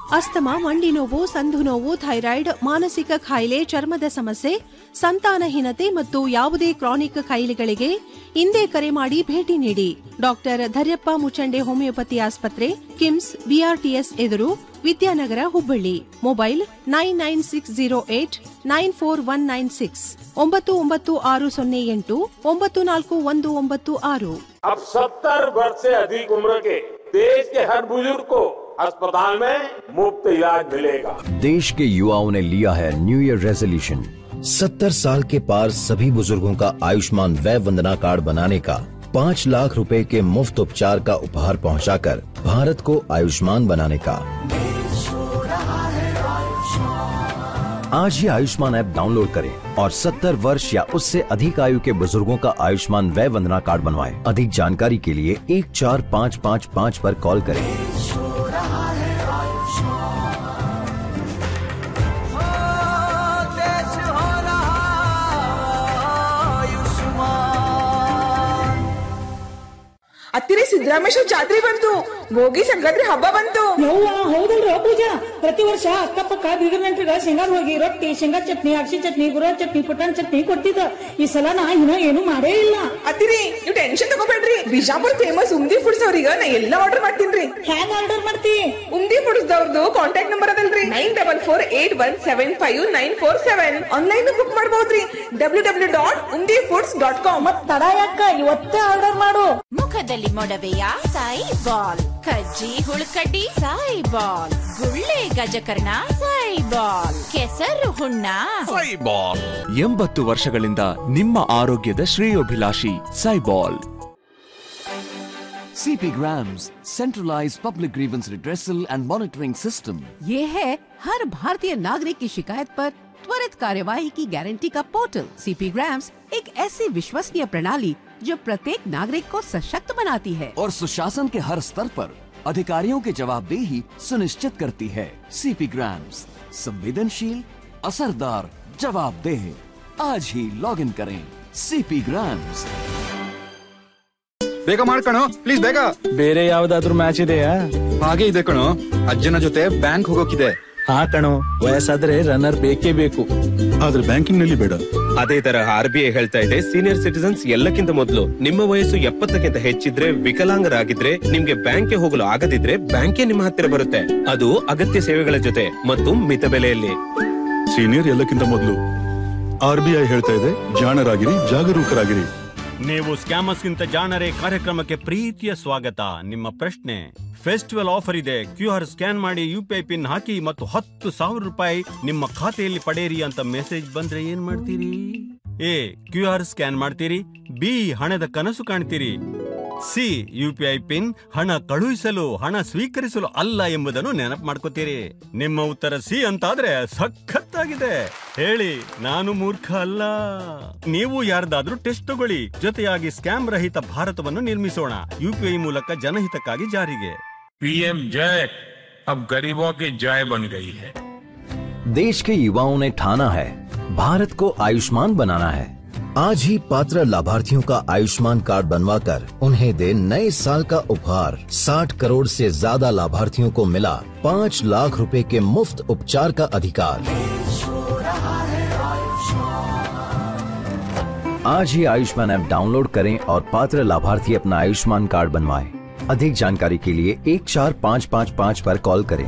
Asthma ಮಂಡಿ ನೋವು ಸಂಧು ನೋವು ಥೈರಾಯ್ಡ್ ಮಾನಸಿಕ ಕಾಯಿಲೆ ಚರ್ಮದ ಸಮಸ್ಯೆ ಸಂತಾನಹೀನತೆ ಮತ್ತು ಯಾವುದೇ ಕ್ರಾನಿಕ್ ಕಾಯಿಲೆಗಳಿಗೆ ಹಿಂದೆ ಕರೆ ಮಾಡಿ ಭೇಟಿ ನೀಡಿ ಡಾಕ್ಟರ್ ಧರ್ಯಪ್ಪ ಮುಚಂಡೆ ಹೋಮಿಯೋಪತಿ ಆಸ್ಪತ್ರೆ ಕಿಮ್ಸ್ ಬಿಆರ್ಟಿಎಸ್ ಎದುರು Vidyanagar Hubballi mobile nine nine six zero eight nine four one nine six ಒಂಬತ್ತು ಒಂಬತ್ತು ಆರು ಸೊನ್ನೆ ಎಂಟು ಒಂಬತ್ತು ನಾಲ್ಕು ಒಂದು ಒಂಬತ್ತು ಆರು अब सत्तर वर्ष से अधिक उम्र के देश के हर बुजुर्ग को अस्पताल में मुफ्त इलाज मिलेगा देश के युवाओं ने लिया है न्यू ईयर रेजोल्यूशन सत्तर साल के पार सभी बुजुर्गों का आयुष्मान वय वंदना कार्ड बनाने का पाँच लाख रुपए के मुफ्त उपचार का उपहार पहुंचाकर भारत को आयुष्मान बनाने का आज ही आयुष्मान ऐप डाउनलोड करें और 70 वर्ष या उससे अधिक आयु के बुजुर्गों का आयुष्मान वय वंदना कार्ड बनवाएं। अधिक जानकारी के लिए एक चार पाँच पाँच पाँच पर कॉल करें ಹತ್ತಿರ ಸಿದ್ದರಾಮೇಶ್ವರ ಜಾತ್ರೆ ಬಂತು ಭೋಗಿ ಸಂಕ್ರಾಂತಿ ಹಬ್ಬ ಬಂತು ಯವ್ವ ಹೌದಲ್ರ ಪೂಜಾ ಪ್ರತಿ ವರ್ಷ ಅಕ್ಕಪಕ್ಕ ಬೀಗರ್ ನೆಂಟ್ರಿಗ ಶೇಂಗಾದ ಹೋಗಿ ರೊಟ್ಟಿ ಶೇಂಗಾ ಚಟ್ನಿ ಅಕ್ಷಿ ಚಟ್ನಿ ಗುರ ಚಟ್ನಿ ಪುಟಾಣಿ ಚಟ್ನಿ ಕೊಡ್ತಿದ್ದ ಈ ಸಲ ನಾ ಇನ್ನ ಏನು ಮಾಡೇ ಇಲ್ಲ ಅತ್ತಿರಿ ನೀವು ಟೆನ್ಷನ್ ತಗೋಬೇಡ್ರಿ ಬಿಜಾಪುರ್ ಫೇಮಸ್ ಉಮ್ದಿ ಫುಡ್ಸ್ ಅವ್ರಿಗೆ ನಾ ಎಲ್ಲ ಆರ್ಡರ್ ಮಾಡ್ತೀನ್ರಿ ಹ್ಯಾಂಗ ಆರ್ಡರ್ ಮಾಡ್ತಿ ಉಮ್ದಿ ಫುಡ್ಸ್ ದವ್ರದ್ದು ಕಾಂಟ್ಯಾಕ್ಟ್ ನಂಬರ್ ಅದಲ್ರಿ nine double four eight one seven five nine four seven online book ಮಾಡಬಹುದ್ರಿ W W dot Umdi foods dot com ಮತ್ ತಡ ಯಾಕ ಇವತ್ತೇ ಆರ್ಡರ್ ಮಾಡು ಮುಖದಲ್ಲಿ ಮೊಡವೆಯ ಸಾಯಿ ಬಾಲ್ ಕಜ್ಜಿ ಹುಳುಕಡ್ಡಿ ಸಾಯಿ ಬಾಲ್ ಗುಳ್ಳೆ ಗಜಕರ್ಣ ಸಾಯಿ ಬಾಲ್ ಕೆಸರು ಹುಣ್ಣ ಸೈಬಾಲ್ ಎಂಬತ್ತು ವರ್ಷಗಳಿಂದ ನಿಮ್ಮ ಆರೋಗ್ಯದ ಶ್ರೇಯೋಭಿಲಾಷಿ ಸೈಬಾಲ್ CP Grams, centralized public grievance redressal and monitoring system. ये है हर भारतीय नागरिक की शिकायत पर त्वरित कार्यवाही की गारंटी का पोर्टल सीपी ग्राम्स एक ऐसी विश्वसनीय प्रणाली जो प्रत्येक नागरिक को सशक्त बनाती है और सुशासन के हर स्तर पर अधिकारियों की जवाबदेही सुनिश्चित करती है CP Grams, संवेदनशील असरदार जवाबदेह आज ही लॉग इन करें CP Grams. ಬೇಗ ಮಾಡ್ಕಣೋ ಪ್ಲೀಸ್ ಬೇಗ ಬೇರೆ ಯಾವ್ದಾದ್ರು ಮ್ಯಾಚ್ ಇದೆಯಾ ಹಾಗೆ ಇದೆ ಕಣೋ ಅಜ್ಜನ ಜೊತೆ ಬ್ಯಾಂಕ್ ಹೋಗೋಕಿದೆ ಹಾ ಕಣೋ ವಯಸ್ಸಾದ್ರೆ ರನ್ನರ್ ಬೇಕೇ ಬೇಕು ಆದ್ರೆ ಬ್ಯಾಂಕಿಂಗ್ ನಲ್ಲಿ ಬೇಡ ಅದೇ ತರ ಆರ್ ಬಿ ಐ ಹೇಳ್ತಾ ಇದೆ ಸೀನಿಯರ್ ಸಿಟಿಸನ್ಸ್ ಎಲ್ಲಕ್ಕಿಂತ ಮೊದಲು ನಿಮ್ಮ ವಯಸ್ಸು ಎಪ್ಪತ್ತಕ್ಕಿಂತ ಹೆಚ್ಚಿದ್ರೆ ವಿಕಲಾಂಗರಾಗಿದ್ರೆ ನಿಮ್ಗೆ ಬ್ಯಾಂಕ್ಗೆ ಹೋಗಲು ಆಗದಿದ್ರೆ ಬ್ಯಾಂಕೇ ನಿಮ್ಮ ಹತ್ತಿರ ಬರುತ್ತೆ ಅದು ಅಗತ್ಯ ಸೇವೆಗಳ ಜೊತೆ ಮತ್ತು ಮಿತ ಬೆಲೆಯಲ್ಲಿ ಸೀನಿಯರ್ ಎಲ್ಲಕ್ಕಿಂತ ಮೊದಲು ಆರ್ ಬಿ ಐ ಹೇಳ್ತಾ ಇದೆ ಜಾಣರಾಗಿರಿ ಜಾಗರೂಕರಾಗಿರಿ ನೀವು ಸ್ಕ್ಯಾಮರ್ಸ್ ಗಿಂತ ಜಾಣರೇ ಕಾರ್ಯಕ್ರಮಕ್ಕೆ ಪ್ರೀತಿಯ ಸ್ವಾಗತ ನಿಮ್ಮ ಪ್ರಶ್ನೆ ಫೆಸ್ಟಿವಲ್ ಆಫರ್ ಇದೆ ಕ್ಯೂ ಆರ್ ಸ್ಕ್ಯಾನ್ ಮಾಡಿ ಯು ಪಿ ಐ ಪಿನ್ ಹಾಕಿ ಮತ್ತು ಹತ್ತು ಸಾವಿರ ರೂಪಾಯಿ ನಿಮ್ಮ ಖಾತೆಯಲ್ಲಿ ಪಡೆಯಿರಿ ಅಂತ ಮೆಸೇಜ್ ಬಂದ್ರೆ ಏನ್ ಮಾಡ್ತೀರಿ ಎ ಕ್ಯೂ ಆರ್ ಸ್ಕ್ಯಾನ್ ಮಾಡ್ತೀರಿ ಬಿ ಹಣದ ಕನಸು ಕಾಣ್ತೀರಿ C U P I pin ಹಣ ಕಳುಹಿಸಲು ಹಣ ಸ್ವೀಕರಿಸಲು ಅಲ್ಲ ಎಂಬುದನ್ನು ನೆನಪು ಮಾಡ್ಕೋತೀರಿ ನಿಮ್ಮ ಉತ್ತರ ಸಿ ಅಂತಾದ್ರೆ ಸಖತ್ತಾಗಿದೆ ಹೇಳಿ ನಾನು ಮೂರ್ಖ ಅಲ್ಲ ನೀವು ಯಾರ್ದಾದ್ರೂ ಟೆಸ್ಟ್ ತಗೊಳ್ಳಿ ಜೊತೆಯಾಗಿ ಸ್ಕ್ಯಾಮ್ ರಹಿತ ಭಾರತವನ್ನು ನಿರ್ಮಿಸೋಣ ಯುಪಿಐ ಮೂಲಕ ಜನಹಿತಕ್ಕಾಗಿ ಜಾರಿಗೆ पीएम जय अब गरीबों की जय बन गई है देश के युवाओं ने ठाना है भारत को आयुष्मान बनाना है आज ही पात्र लाभार्थियों का आयुष्मान कार्ड बनवाकर उन्हें दे नए साल का उपहार 60 करोड़ से ज्यादा लाभार्थियों को मिला पाँच लाख रुपए के मुफ्त उपचार का अधिकार आज ही आयुष्मान ऐप डाउनलोड करें और पात्र लाभार्थी अपना आयुष्मान कार्ड बनवाएं। अधिक जानकारी के लिए एक चार पाँच पाँच पाँच पर कॉल करें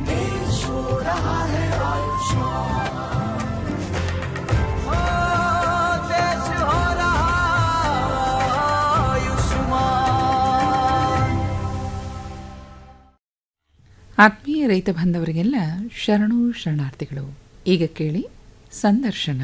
ಆತ್ಮೀಯ ರೈತ ಬಾಂಧವರಿಗೆಲ್ಲ ಶರಣು ಶರಣಾರ್ಥಿಗಳು ಈಗ ಕೇಳಿ ಸಂದರ್ಶನ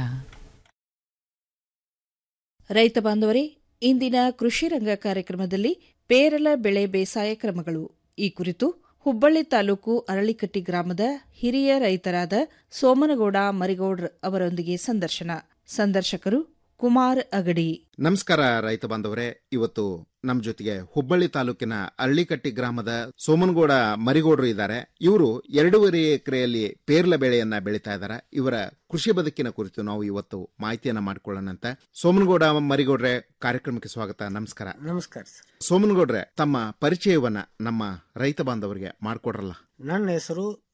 ರೈತ ಬಾಂಧವರೇ ಇಂದಿನ ಕೃಷಿ ರಂಗ ಕಾರ್ಯಕ್ರಮದಲ್ಲಿ ಪೇರಲ ಬೆಳೆ ಬೇಸಾಯ ಕ್ರಮಗಳು ಈ ಕುರಿತು ಹುಬ್ಬಳ್ಳಿ ತಾಲೂಕು ಅರಳಿಕಟ್ಟಿ ಗ್ರಾಮದ ಹಿರಿಯ ರೈತರಾದ ಸೋಮನಗೌಡ ಮರಿಗೌಡ್ರ ಅವರೊಂದಿಗೆ ಸಂದರ್ಶನ ಸಂದರ್ಶಕರು ಕುಮಾರ್ ಅಗಡಿ ನಮಸ್ಕಾರ ರೈತ ಬಾಂಧವರೇ ಇವತ್ತು ನಮ್ಮ ಜೊತೆಗೆ ಹುಬ್ಬಳ್ಳಿ ತಾಲೂಕಿನ ಅರಳಿಕಟ್ಟಿ ಗ್ರಾಮದ ಸೋಮನಗೌಡ ಮರಿಗೌಡರು ಇದ್ದಾರೆ ಇವರು ಎರಡೂವರೆ ಎಕರೆಯಲ್ಲಿ ಪೇರ್ಲ ಬೆಳೆಯನ್ನ ಬೆಳೀತಾ ಇದ್ದಾರೆ ಇವರ ಕೃಷಿ ಬದುಕಿನ ಕುರಿತು ನಾವು ಇವತ್ತು ಮಾಹಿತಿಯನ್ನ ಮಾಡ್ಕೊಳ್ಳೋಣಂತ ಸೋಮನಗೌಡ ಮರಿಗೌಡ್ರೆ ಕಾರ್ಯಕ್ರಮಕ್ಕೆ ಸ್ವಾಗತ ನಮಸ್ಕಾರ ನಮಸ್ಕಾರ ಸೋಮನಗೌಡ್ರೆ ತಮ್ಮ ಪರಿಚಯವನ್ನ ನಮ್ಮ ರೈತ ಬಾಂಧವರಿಗೆ ಮಾಡ್ಕೊಡ್ರಲ್ಲ ನನ್ನ ಹೆಸರು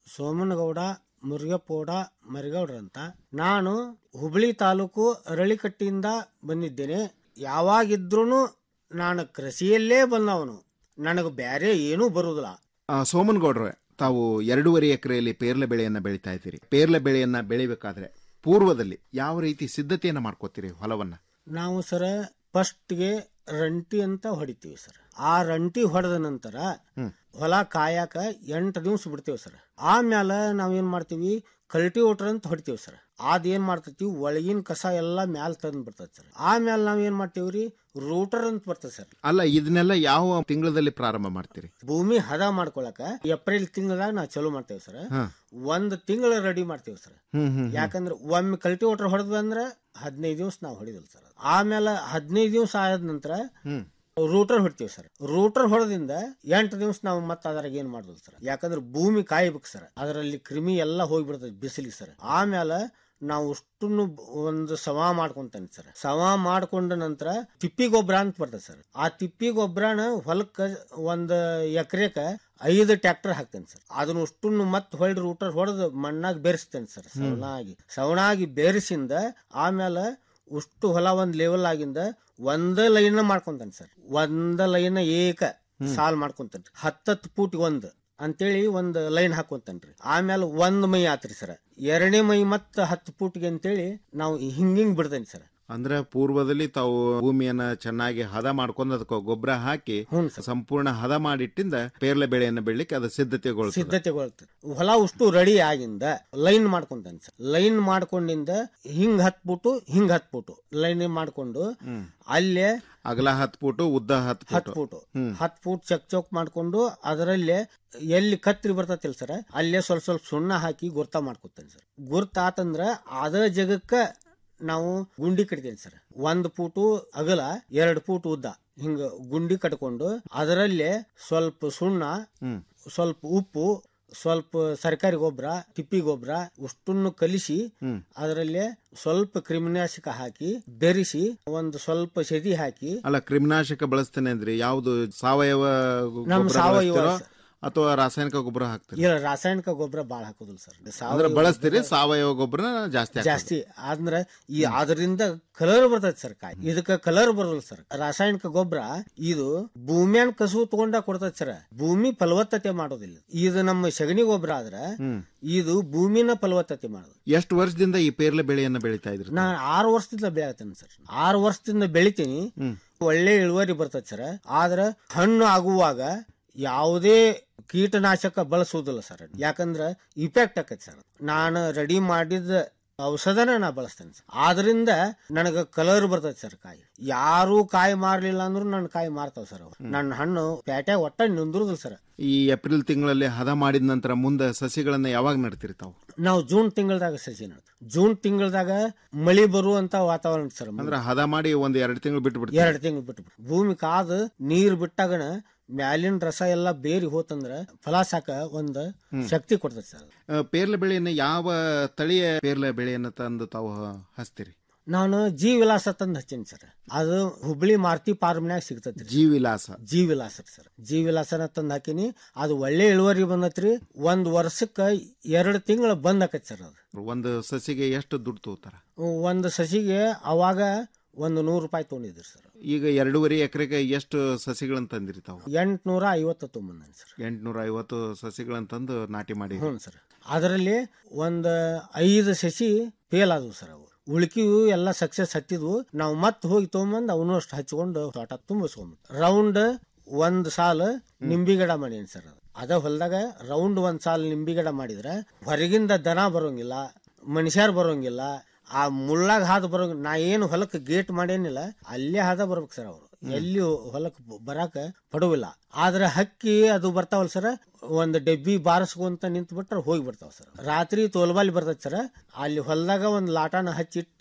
ಸೋಮನಗೌಡ ಮುರುಗಪ್ಪಗೌಡ ಮರಿಗೌಡ್ರ ಅಂತ ನಾನು ಹುಬ್ಳಿ ತಾಲೂಕು ಅರಳಿಕಟ್ಟಿಯಿಂದ ಬಂದಿದ್ದೇನೆ ಯಾವಾಗಿದ್ರೂ ನಾನು ಕೃಷಿಯಲ್ಲೇ ಬಂದವನು ನನಗೆ ಬೇರೆ ಏನೂ ಬರುವುದಿಲ್ಲ ಆ, ಸೋಮನಗೌಡ್ರೆ ತಾವು ಎರಡೂವರೆ ಎಕರೆಯಲ್ಲಿ ಪೇರ್ಲೆ ಬೆಳೆಯನ್ನ ಬೆಳೀತಾ ಇದ್ದೀರಿ ಪೇರ್ಲೆ ಬೆಳೆಯನ್ನ ಬೆಳಿಬೇಕಾದ್ರೆ ಪೂರ್ವದಲ್ಲಿ ಯಾವ ರೀತಿ ಸಿದ್ಧತೆಯನ್ನ ಮಾಡ್ಕೋತೀರಿ ಹೊಲವನ್ನ ನಾವು ಸರ ಫಸ್ಟ್ಗೆ ರಂಟಿ ಅಂತ ಹೊಡಿತೀವಿ ಸರ್ ಆ ರಂಟಿ ಹೊಡೆದ ನಂತರ ಹೊಲ ಕಾಯಾಕ ಎಂಟು ದಿವ್ಸ ಬಿಡ್ತೇವೆ ಸರ್ ಆಮ್ಯಾಲ ನಾವೇನ್ ಮಾಡ್ತೀವಿ ಕಲ್ಟಿವೇಟರ್ ಅಂತ ಹೊಡಿತೀವಿ ಸರ್ ಅದೇನ್ ಮಾಡ್ತೈತಿ ಒಳಗಿನ ಕಸ ಎಲ್ಲಾ ಮ್ಯಾಲ ತಂದ್ ಬಿಡ್ತೈತಿ ಸರ್ ಆಮ್ಯಾಲ ನಾವ್ ಏನ್ ಮಾಡ್ತೀವ್ರಿ ರೂಟರ್ ಅಂತ ಬರ್ತದೆ ಸರ್ ಅಲ್ಲ ಇದನ್ನೆಲ್ಲ ಯಾವ ತಿಂಗಳಲ್ಲಿ ಪ್ರಾರಂಭ ಮಾಡ್ತೀರಿ ಭೂಮಿ ಹದ ಮಾಡ್ಕೊಳಕ ಏಪ್ರಿಲ್ ತಿಂಗಳದಾಗ ನಾವು ಚಲೋ ಮಾಡ್ತೇವೆ ಸರ್ ಹಾ. ಒಂದ್ ತಿಂಗಳ ರೆಡಿ ಮಾಡ್ತೇವೆ ಸರ್ ಹ್ಮ್, ಹ್ಮ್, ಹ್ಮ್. ಯಾಕಂದ್ರೆ ಒಮ್ಮೆ ಕಲ್ಟಿವೇಟರ್ ಹೊಡೆದ್ವಿ ಅಂದ್ರೆ ಹದಿನೈದು ದಿವ್ಸ ನಾವು ಹೊಡಿದಿಲ್ಲ ಸರ್ ಆಮೇಲೆ ಹದಿನೈದು ದಿವ್ಸ ಆದ ನಂತರ ಹ್ಮ್ ರೂಟರ್ ಹೊಡ್ತೀವಿ ಸರ್ ರೂಟರ್ ಹೊಡೆದಿಂದ ಎಂಟು ದಿವ್ಸ ನಾವು ಮತ್ತೆ ಅದ್ರಾಗ ಏನ್ ಮಾಡುದಿಲ್ಲ ಸರ್ ಯಾಕಂದ್ರೆ ಭೂಮಿ ಕಾಯ್ಬೇಕು ಸರ್ ಅದರಲ್ಲಿ ಕ್ರಿಮಿ ಎಲ್ಲ ಹೋಗ್ಬಿಡ್ತದೆ ಬಿಸಿಲಿಗೆ ಸರ್ ಆಮೇಲೆ ನಾವು ಅಷ್ಟನ್ನು ಒಂದು ಸಮ ಮಾಡ್ಕೊಂತಾನೆ ಸರ್ ಸಮ ಮಾಡ್ಕೊಂಡ ನಂತರ ತಿಪ್ಪಿ ಗೊಬ್ಬರ ಅಂತ ಬರ್ತದೆ ಸರ್ ಆ ತಿಪ್ಪಿ ಗೊಬ್ಬರನ ಹೊಲಕ್ಕ ಒಂದ್ ಎಕರೆಕ ಐದು ಟ್ರ್ಯಾಕ್ಟರ್ ಹಾಕ್ತೇನೆ ಸರ್ ಅದನ್ನ ಅಷ್ಟನ್ನು ಮತ್ತೆ ಹೊಳ್ಳಿ ರೂಟರ್ ಹೊಡೆದು ಮಣ್ಣಾಗ ಬೆರೆಸ್ತೇನೆ ಸರ್ ಸವಣಾಗಿ ಸವಣಾಗಿ ಬೆರೆಸಿಂದ ಆಮೇಲೆ ಅಷ್ಟು ಹೊಲ ಒಂದ್ ಲೆವೆಲ್ ಆಗಿಂದ ಒಂದ ಲೈನ್ ಮಾಡ್ಕೊಂತಾನೆ ಸರ್ ಒಂದ ಲೈನ್ ಏಕ ಸಾಲ್ ಮಾಡ್ಕೊಂತಾನ್ರಿ ಹತ್ತತ್ತು ಫೂಟ್ ಒಂದ್ ಅಂತೇಳಿ ಒಂದ್ ಲೈನ್ ಹಾಕೊಂತಾನ್ರಿ ಆಮೇಲೆ ಒಂದ್ ಮೈ ಆತ್ರಿ ಸರ್ ಎರಡನೇ ಮೈ ಮತ್ತ ಹತ್ತು ಫೂಟ್ಗೆ ಅಂತೇಳಿ ನಾವು ಹಿಂಗಿಂಗ್ ಬಿಡ್ತೇನೆ ಸರ್ ಅಂದ್ರೆ ಪೂರ್ವದಲ್ಲಿ ತಾವು ಭೂಮಿಯನ್ನ ಚೆನ್ನಾಗಿ ಹದ ಮಾಡ್ಕೊಂಡು ಅದಕ್ಕೆ ಗೊಬ್ಬರ ಹಾಕಿ ಸಂಪೂರ್ಣ ಹದ ಮಾಡಿಟ್ಟಿಂದ ಪೇರ್ಲೆ ಬೆಳೆಯನ್ನ ಬೆಳಿಲಿಕ್ಕೆ ಅದು ಸಿದ್ಧತೆಗೊಳ್ತದೆ ಸಿದ್ಧತೆಗೊಳ್ತದೆ ಹೊಲ ಅಷ್ಟು ರೆಡಿ ಆಗಿಂದ ಲೈನ್ ಮಾಡ್ಕೊಂತಾನೆ ಸರ್ ಲೈನ್ ಮಾಡ್ಕೊಂಡಿಂದ ಹಿಂಗ್ ಹತ್ಬಿಟ್ಟು ಹಿಂಗ್ ಹತ್ಬಿಟ್ಟು ಲೈನ್ ಮಾಡ್ಕೊಂಡು ಅಲ್ಲೇ ಅಗಲ ಹತ್ತು ಫೂಟು ಉದ್ದ ಹತ್ತು ಹತ್ ಫೂಟ್ ಹತ್ ಫೂಟ್ ಚಕ್ ಚೌಕ್ ಮಾಡ್ಕೊಂಡು ಅದರಲ್ಲೇ ಎಲ್ಲಿ ಕತ್ರಿ ಬರ್ತತಿಲ್ ಸರ್ ಅಲ್ಲೇ ಸ್ವಲ್ಪ ಸ್ವಲ್ಪ ಸುಣ್ಣ ಹಾಕಿ ಗುರ್ತ ಮಾಡ್ಕೊತೇನೆ ಸರ್ ಗುರ್ತ ಆತಂದ್ರ ಅದ ಜಗಕ್ಕ ನಾವು ಗುಂಡಿ ಕಟ್ತೇನೆ ಸರ್ ಒಂದ್ ಫೂಟು ಅಗಲ ಎರಡ್ ಫೂಟ್ ಉದ್ದ ಹಿಂಗ ಗುಂಡಿ ಕಟ್ಕೊಂಡು ಅದರಲ್ಲೇ ಸ್ವಲ್ಪ ಸುಣ್ಣ ಸ್ವಲ್ಪ ಉಪ್ಪು ಸ್ವಲ್ಪ ಸರ್ಕಾರಿ ಗೊಬ್ಬರ ತಿಪ್ಪಿ ಗೊಬ್ಬರ ಉಷ್ಟನ್ನು ಕಲಿಸಿ ಅದರಲ್ಲೇ ಸ್ವಲ್ಪ ಕ್ರಿಮಿನಾಶಕ ಹಾಕಿ ಬೆರೆಸಿ ಒಂದು ಸ್ವಲ್ಪ ಸೆದಿ ಹಾಕಿ ಅಲ್ಲ ಕ್ರಿಮಿನಾಶಕ ಬಳಸ್ತೇನೆ ಅಂದ್ರೆ ಯಾವ್ದು ಸಾವಯವ ನಮ್ ಗೊಬ್ಬರ ಸಾವಯವ ಬಳಸ್ತೀರೋ ಸ- ಅಥವಾ ರಾಸಾಯನಿಕ ಗೊಬ್ಬರ ಹಾಕ್ತೀರಿ ಇಲ್ಲ ರಾಸಾಯನಿಕ ಗೊಬ್ಬರ ಬಾಳ ಹಾಕೋದಿಲ್ಲ ಸರ್ ಅಂದ್ರೆ ಬಳಸ್ತೀರಿ ಸಾವಯವ ಗೊಬ್ಬರ ಜಾಸ್ತಿ ಹಾಕೋದು. ಜಾಸ್ತಿ ಆದ್ರ ಈ ಅದರಿಂದ ಕಲರ್ ಬರ್ತೈತಿ ಸರ್ ಕಾಯಿ ಇದಕ್ಕ ಕಲರ್ ಬರೋದಿಲ್ಲ ಸರ್ ರಾಸಾಯನಿಕ ಗೊಬ್ಬರ ಇದು ಭೂಮಿಯನ್ ಕಸು ತಗೊಂಡ ಕೊಡ್ತೈತಿ ಸರ್ ಭೂಮಿ ಫಲವತ್ತತೆ ಮಾಡೋದಿಲ್ಲ ಇದು ನಮ್ಮ ಸಗಣಿ ಗೊಬ್ಬರ ಆದ್ರ ಹ್ಮ್ ಇದು ಭೂಮಿನ ಫಲವತ್ತತೆ ಮಾಡೋದು ಎಷ್ಟು ವರ್ಷದಿಂದ ಈ ಪೇರ್ಲೆ ಬೆಳೆಯನ್ನ ಬೆಳೀತಾ ಇದ್ರಿ ನಾ ಆರು ವರ್ಷದಿಂದ ಬೆಳೆಯತ್ತೇನೆ ಸರ್ ಆರು ವರ್ಷದಿಂದ ಬೆಳಿತೀನಿ ಒಳ್ಳೆ ಇಳುವರಿ ಬರ್ತೈತಿ ಸರ್ ಆದ್ರ ಹಣ್ಣು ಆಗುವಾಗ ಯಾವುದೇ ಕೀಟನಾಶಕ ಬಳಸುವುದಿಲ್ಲ ಸರ್ ಯಾಕಂದ್ರ ಇಫೆಕ್ಟ್ ಆಕೈತಿ ಸರ್ ನಾನು ರೆಡಿ ಮಾಡಿದ ಔಷಧನ ನಾ ಬಳಸ್ತೇನೆ ಸರ್ ಆದ್ರಿಂದ ನನಗ ಕಲರ್ ಬರ್ತೈತಿ ಸರ್ ಕಾಯಿ ಯಾರು ಕಾಯಿ ಮಾರ್ಲಿಲ್ಲ ಅಂದ್ರೂ ನನ್ನ ಕಾಯಿ ಮಾರ್ತಾವ ಸರ್ ಅವು. ನನ್ನ ಹಣ್ಣು ಪ್ಯಾಟ್ಯಾಗ ಒಟ್ಟ ನಿಂದ್ರುದಿಲ್ಲ ಸರ್ ಈ ಏಪ್ರಿಲ್ ತಿಂಗಳಲ್ಲಿ ಹದ ಮಾಡಿದ ನಂತರ ಮುಂದೆ ಸಸಿಗಳನ್ನ ಯಾವಾಗ ನಡ್ತೀರಿ ತಾವು ನಾವು ಜೂನ್ ತಿಂಗಳದಾಗ ಸಸಿ ನಡ್ತೀವಿ ಜೂನ್ ತಿಂಗಳದಾಗ ಮಳಿ ಬರುವಂತ ವಾತಾವರಣ ಸರ್ ಅಂದ್ರೆ ಹದ ಮಾಡಿ ಒಂದ್ ಎರಡು ತಿಂಗಳು ಬಿಟ್ಟು ಬಿಡ್ತೀರಿ ಎರಡು ತಿಂಗಳು ಬಿಟ್ಟು ಭೂಮಿ ಕಾದು ನೀರ್ ಬಿಟ್ಟಾಗನ ಮ್ಯಾಲಿನ ರಸ ಎಲ್ಲ ಬೇರಿ ಹೋತಂದ್ರ ಫಲ ಸಾಕ ಒಂದ್ ಶಕ್ತಿ ಕೊಡ್ತೈತಿ ಸರ್ ಆ, ಪೇರ್ಲೆ ಬೆಳೆಯನ್ನ ಯಾವ ತಳಿಯ ಪೇರ್ಲೆ ಬೆಳೆಯನ್ನ ತಂದು ತಾವು ಹಚ್ತೀರಿ ನಾನು ಜೀ ವಿಲಾಸ ತಂದ್ ಹಚ್ಚೀನಿ ಸರ್ ಅದು ಹುಬ್ಳಿ ಮಾರುತಿ ಫಾರ್ಮ್ನ್ಯಾಗ ಸಿಗ್ತೈತಿ ಜೀ ವಿಲಾಸ ಜೀ ವಿಲಾಸ ಸರ್ ಜೀ ವಿಲಾಸನ ತಂದ್ ಹಾಕಿನಿ ಅದು ಒಳ್ಳೆ ಇಳುವರಿ ಬಂದತ್ರಿ ಒಂದ್ ವರ್ಷಕ್ಕ ಎರಡ್ ತಿಂಗಳ ಬಂದ್ ಆಕೈತಿ ಸರ್ ಅದು ಒಂದು ಸಸಿಗೆ ಎಷ್ಟು ದುಡ್ಡು ತಗೋತಾರ ಒಂದ್ ಸಸಿಗೆ ಅವಾಗ ಒಂದು ನೂರು ರೂಪಾಯಿ ತೊಗೊಂಡಿದ್ರಿ ಸರ್ ಈಗ ಎರಡೂವರೆ ಎಕರೆಗೆ ಎಷ್ಟು ಸಸಿಗಳನ್ನ ತಂದಿರಿ ತಾವು ಎಂಟ್ನೂರ ಐವತ್ತು ತೊಗೊಂಬಂದನಿ ಸರ್ ಎಂಟ್ನೂರ ಐವತ್ತು ಸಸಿಗಳನ್ನ ತಂದು ನಾಟಿ ಮಾಡಿ ಹ್ಞೂ ಸರ್ ಅದರಲ್ಲಿ ಒಂದು ಐದು ಸಸಿ ಫೇಲ್ ಆದವು ಸರ್ ಅವು ಉಳ್ಕಿವು ಎಲ್ಲ ಸಕ್ಸಸ್ ಹತ್ತಿದ್ವು ನಾವು ಮತ್ತೆ ಹೋಗಿ ತೊಗೊಂಬಂದು ಅವನು ಅಷ್ಟು ಹಚ್ಕೊಂಡು ತೋಟ ತುಂಬಿಸ್ಕೊಂಡ್ ರೌಂಡ್ ಒಂದ್ ಸಾಲ ನಿಂಬಿ ಗಿಡ ಮಾಡೀನಿ ಸರ್ ಅದು ಅದ ಹೊಲದಾಗ ರೌಂಡ್ ಒಂದ್ ಸಾಲ ನಿಂಬಿ ಗಿಡ ಮಾಡಿದ್ರೆ ಹೊರಗಿಂದ ದನ ಬರೋಂಗಿಲ್ಲ ಮನುಷ್ಯರ್ ಬರೋಂಗಿಲ್ಲ ಆ ಮುಳ್ಳಾಗ ಹಾದು ಬರೋ ನಾ ಏನು ಹೊಲಕ್ಕೆ ಗೇಟ್ ಮಾಡೇನಿಲ್ಲ ಅಲ್ಲೇ ಹಾದ ಬರ್ಬೇಕು ಸರ್ ಅವರು ಎಲ್ಲಿ ಹೊಲಕ್ಕೆ ಬರಾಕ ಪಡುವಿಲ್ಲ ಆದ್ರೆ ಹಕ್ಕಿ ಅದು ಬರ್ತಾವಲ್ಲ ಸರ್ ಒಂದ್ ಡಬ್ಬಿ ಬಾರಿಸ್ಕೊಂತ ನಿಂತು ಬಿಟ್ರೆ ಹೋಗಿ ಬಿಡ್ತಾವ ಸರ್ ರಾತ್ರಿ ತೋಲ್ಬಾಲಿ ಬರ್ತೈತಿ ಸರ್ ಅಲ್ಲಿ ಹೊಲದಾಗ ಒಂದ್ ಲಾಟಾನ ಹಚ್ಚಿಟ್ಟು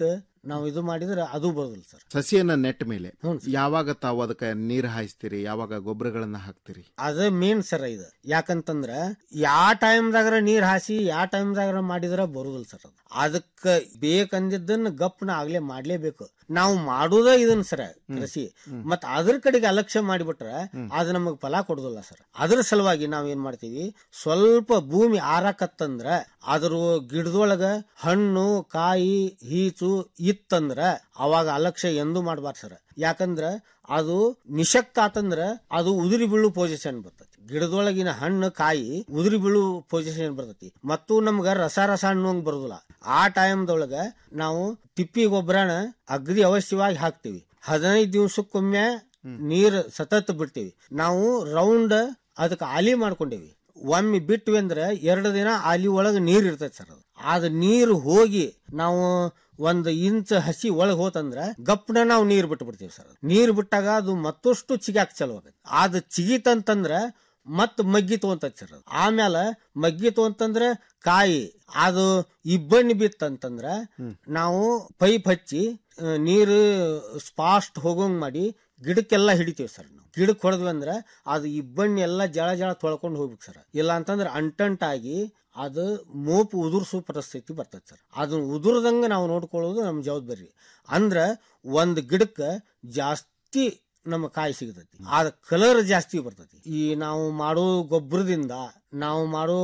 ನಾವು ಇದು ಮಾಡಿದ್ರೆ ಅದು ಬರೋದಿಲ್ಲ ಸರ್ ಸಸಿಯನ್ನ ನೆಟ್ಟ ಮೇಲೆ ಯಾವಾಗ ತಾವು ಅದಕ್ಕೆ ನೀರು ಹಾಯಿಸ್ತೀರಿ ಯಾವಾಗ ಗೊಬ್ಬರಗಳನ್ನ ಹಾಕ್ತೀರಿ ಅದೇ ಮೇನ್ ಸರ್ ಇದು ಯಾಕಂತಂದ್ರ ಯಾವ ಟೈಮ್ದಾಗ ನೀರ್ ಹಾಸಿ ಯಾವ ಟೈಮ್ದಾಗ ಮಾಡಿದ್ರ ಬರುದಿಲ್ಲ ಸರ್ ಅದು ಅದಕ್ಕ ಬೇಕಂದಿದ್ದನ್ನ ಗಪ್ನ ಆಗ್ಲೇ ಮಾಡ್ಲೇಬೇಕು ನಾವು ಮಾಡುದ ಇದನ್ನ ಸರ್ ಕೃಷಿ ಮತ್ ಅದ್ರ ಕಡೆಗೆ ಅಲಕ್ಷ್ಯ ಮಾಡಿಬಿಟ್ರ ಅದು ನಮಗ್ ಫಲ ಕೊಡುದಿಲ್ಲ ಸರ್ ಅದ್ರ ಸಲುವಾಗಿ ನಾವ್ ಏನ್ ಮಾಡ್ತೀವಿ ಸ್ವಲ್ಪ ಭೂಮಿ ಆರಾಕತ್ತಂದ್ರ ಅದ್ರ ಗಿಡದೊಳಗ ಹಣ್ಣು ಕಾಯಿ ಹೀಚು ಇತ್ತಂದ್ರ ಅವಾಗ ಅಲಕ್ಷ್ಯ ಎಂದೂ ಮಾಡ್ಬಾರ್ದು ಸರ್ ಯಾಕಂದ್ರ ಅದು ನಿಶಕ್ತ ಆತಂದ್ರ ಅದು ಉದುರಿ ಬೀಳು ಪೊಸಿಷನ್ ಬರ್ತೈತಿ ಗಿಡದೊಳಗಿನ ಹಣ್ಣು ಕಾಯಿ ಉದುರಿ ಬೀಳು ಪೊಸಿಷನ್ ಬರ್ತೈತಿ ಮತ್ತು ನಮ್ಗ ರಸ ರಸ ಹಣ್ಣು ಬರುದಿಲ್ಲ ಆ ಟೈಮ್ದೊಳಗ ನಾವು ತಿಪ್ಪಿ ಗೊಬ್ಬರನ ಅಗದಿ ಅವಶ್ಯವಾಗಿ ಹಾಕ್ತಿವಿ ಹದಿನೈದು ದಿವ್ಸಕ್ಕೊಮ್ಮೆ ನೀರ್ ಸತತ್ ಬಿಡ್ತೀವಿ ನಾವು ರೌಂಡ್ ಅದಕ್ಕೆ ಆಲಿ ಮಾಡ್ಕೊಂಡೇವಿ ಒಮ್ಮೆ ಬಿಟ್ವಿ ಅಂದ್ರೆ ಎರಡು ದಿನ ಆಲಿ ಒಳಗೆ ನೀರ್ ಇರ್ತೈತಿ ಸರ್ ಅದು ಅದ್ ನೀರು ಹೋಗಿ ನಾವು ಒಂದ್ ಇಂಚ್ ಹಸಿ ಒಳಗ್ ಹೋತಂದ್ರ ಗಪ್ನ ನಾವು ನೀರ್ ಬಿಟ್ಟು ಬಿಡ್ತೀವಿ ಸರ್ ನೀರ್ ಬಿಟ್ಟಾಗ ಅದು ಮತ್ತಷ್ಟು ಚಿಗಾಕ್ ಚಲೋ ಆಗತ್ತೆ ಅದು ಚಿಗಿತಂತಂದ್ರ ಮತ್ ಮಗ್ಗಿ ತಗೊಂತೈತಿ ಸರ್ ಅದು ಆಮೇಲೆ ಮಗ್ಗಿ ತಗೊಂತಂದ್ರ ಕಾಯಿ ಅದು ಇಬ್ಬಣ್ಣಿ ಬಿತ್ತಂತಂದ್ರ ನಾವು ಪೈಪ್ ಹಚ್ಚಿ ಆ, ನೀರು ಸ್ಪಾಸ್ಟ್ ಹೋಗೋಂಗ್ ಮಾಡಿ ಗಿಡಕ್ಕೆಲ್ಲ ಹಿಡಿತೀವಿ ಸರ್ ನಾವು ಗಿಡಕ್ಕೆ ಹೊಡೆದ್ವಿ ಅಂದ್ರೆ ಅದು ಇಬ್ಬಣ್ಣಿ ಎಲ್ಲ ಜಳ ಜಳ ತೊಳ್ಕೊಂಡು ಹೋಗ್ಬೇಕು ಸರ್ ಇಲ್ಲ ಅಂತಂದ್ರೆ ಅಂಟಂಟಾಗಿ ಅದು ಮೋಪು ಉದುರ್ಸೋ ಪರಿಸ್ಥಿತಿ ಬರ್ತೈತೆ ಸರ್ ಅದನ್ನ ಉದುರ್ದಂಗೆ ನಾವು ನೋಡ್ಕೊಳ್ಳೋದು ನಮ್ಮ ಜವಾಬ್ದಾರಿ ಅಂದ್ರ ಒಂದು ಗಿಡಕ್ಕೆ ಜಾಸ್ತಿ ನಮ್ಮ ಕಾಯಿ ಸಿಗ್ತೈತಿ ಆದ ಕಲರ್ ಜಾಸ್ತಿ ಬರ್ತೈತಿ ಈ ನಾವು ಮಾಡೋ ಗೊಬ್ಬರದಿಂದ ನಾವು ಮಾಡೋ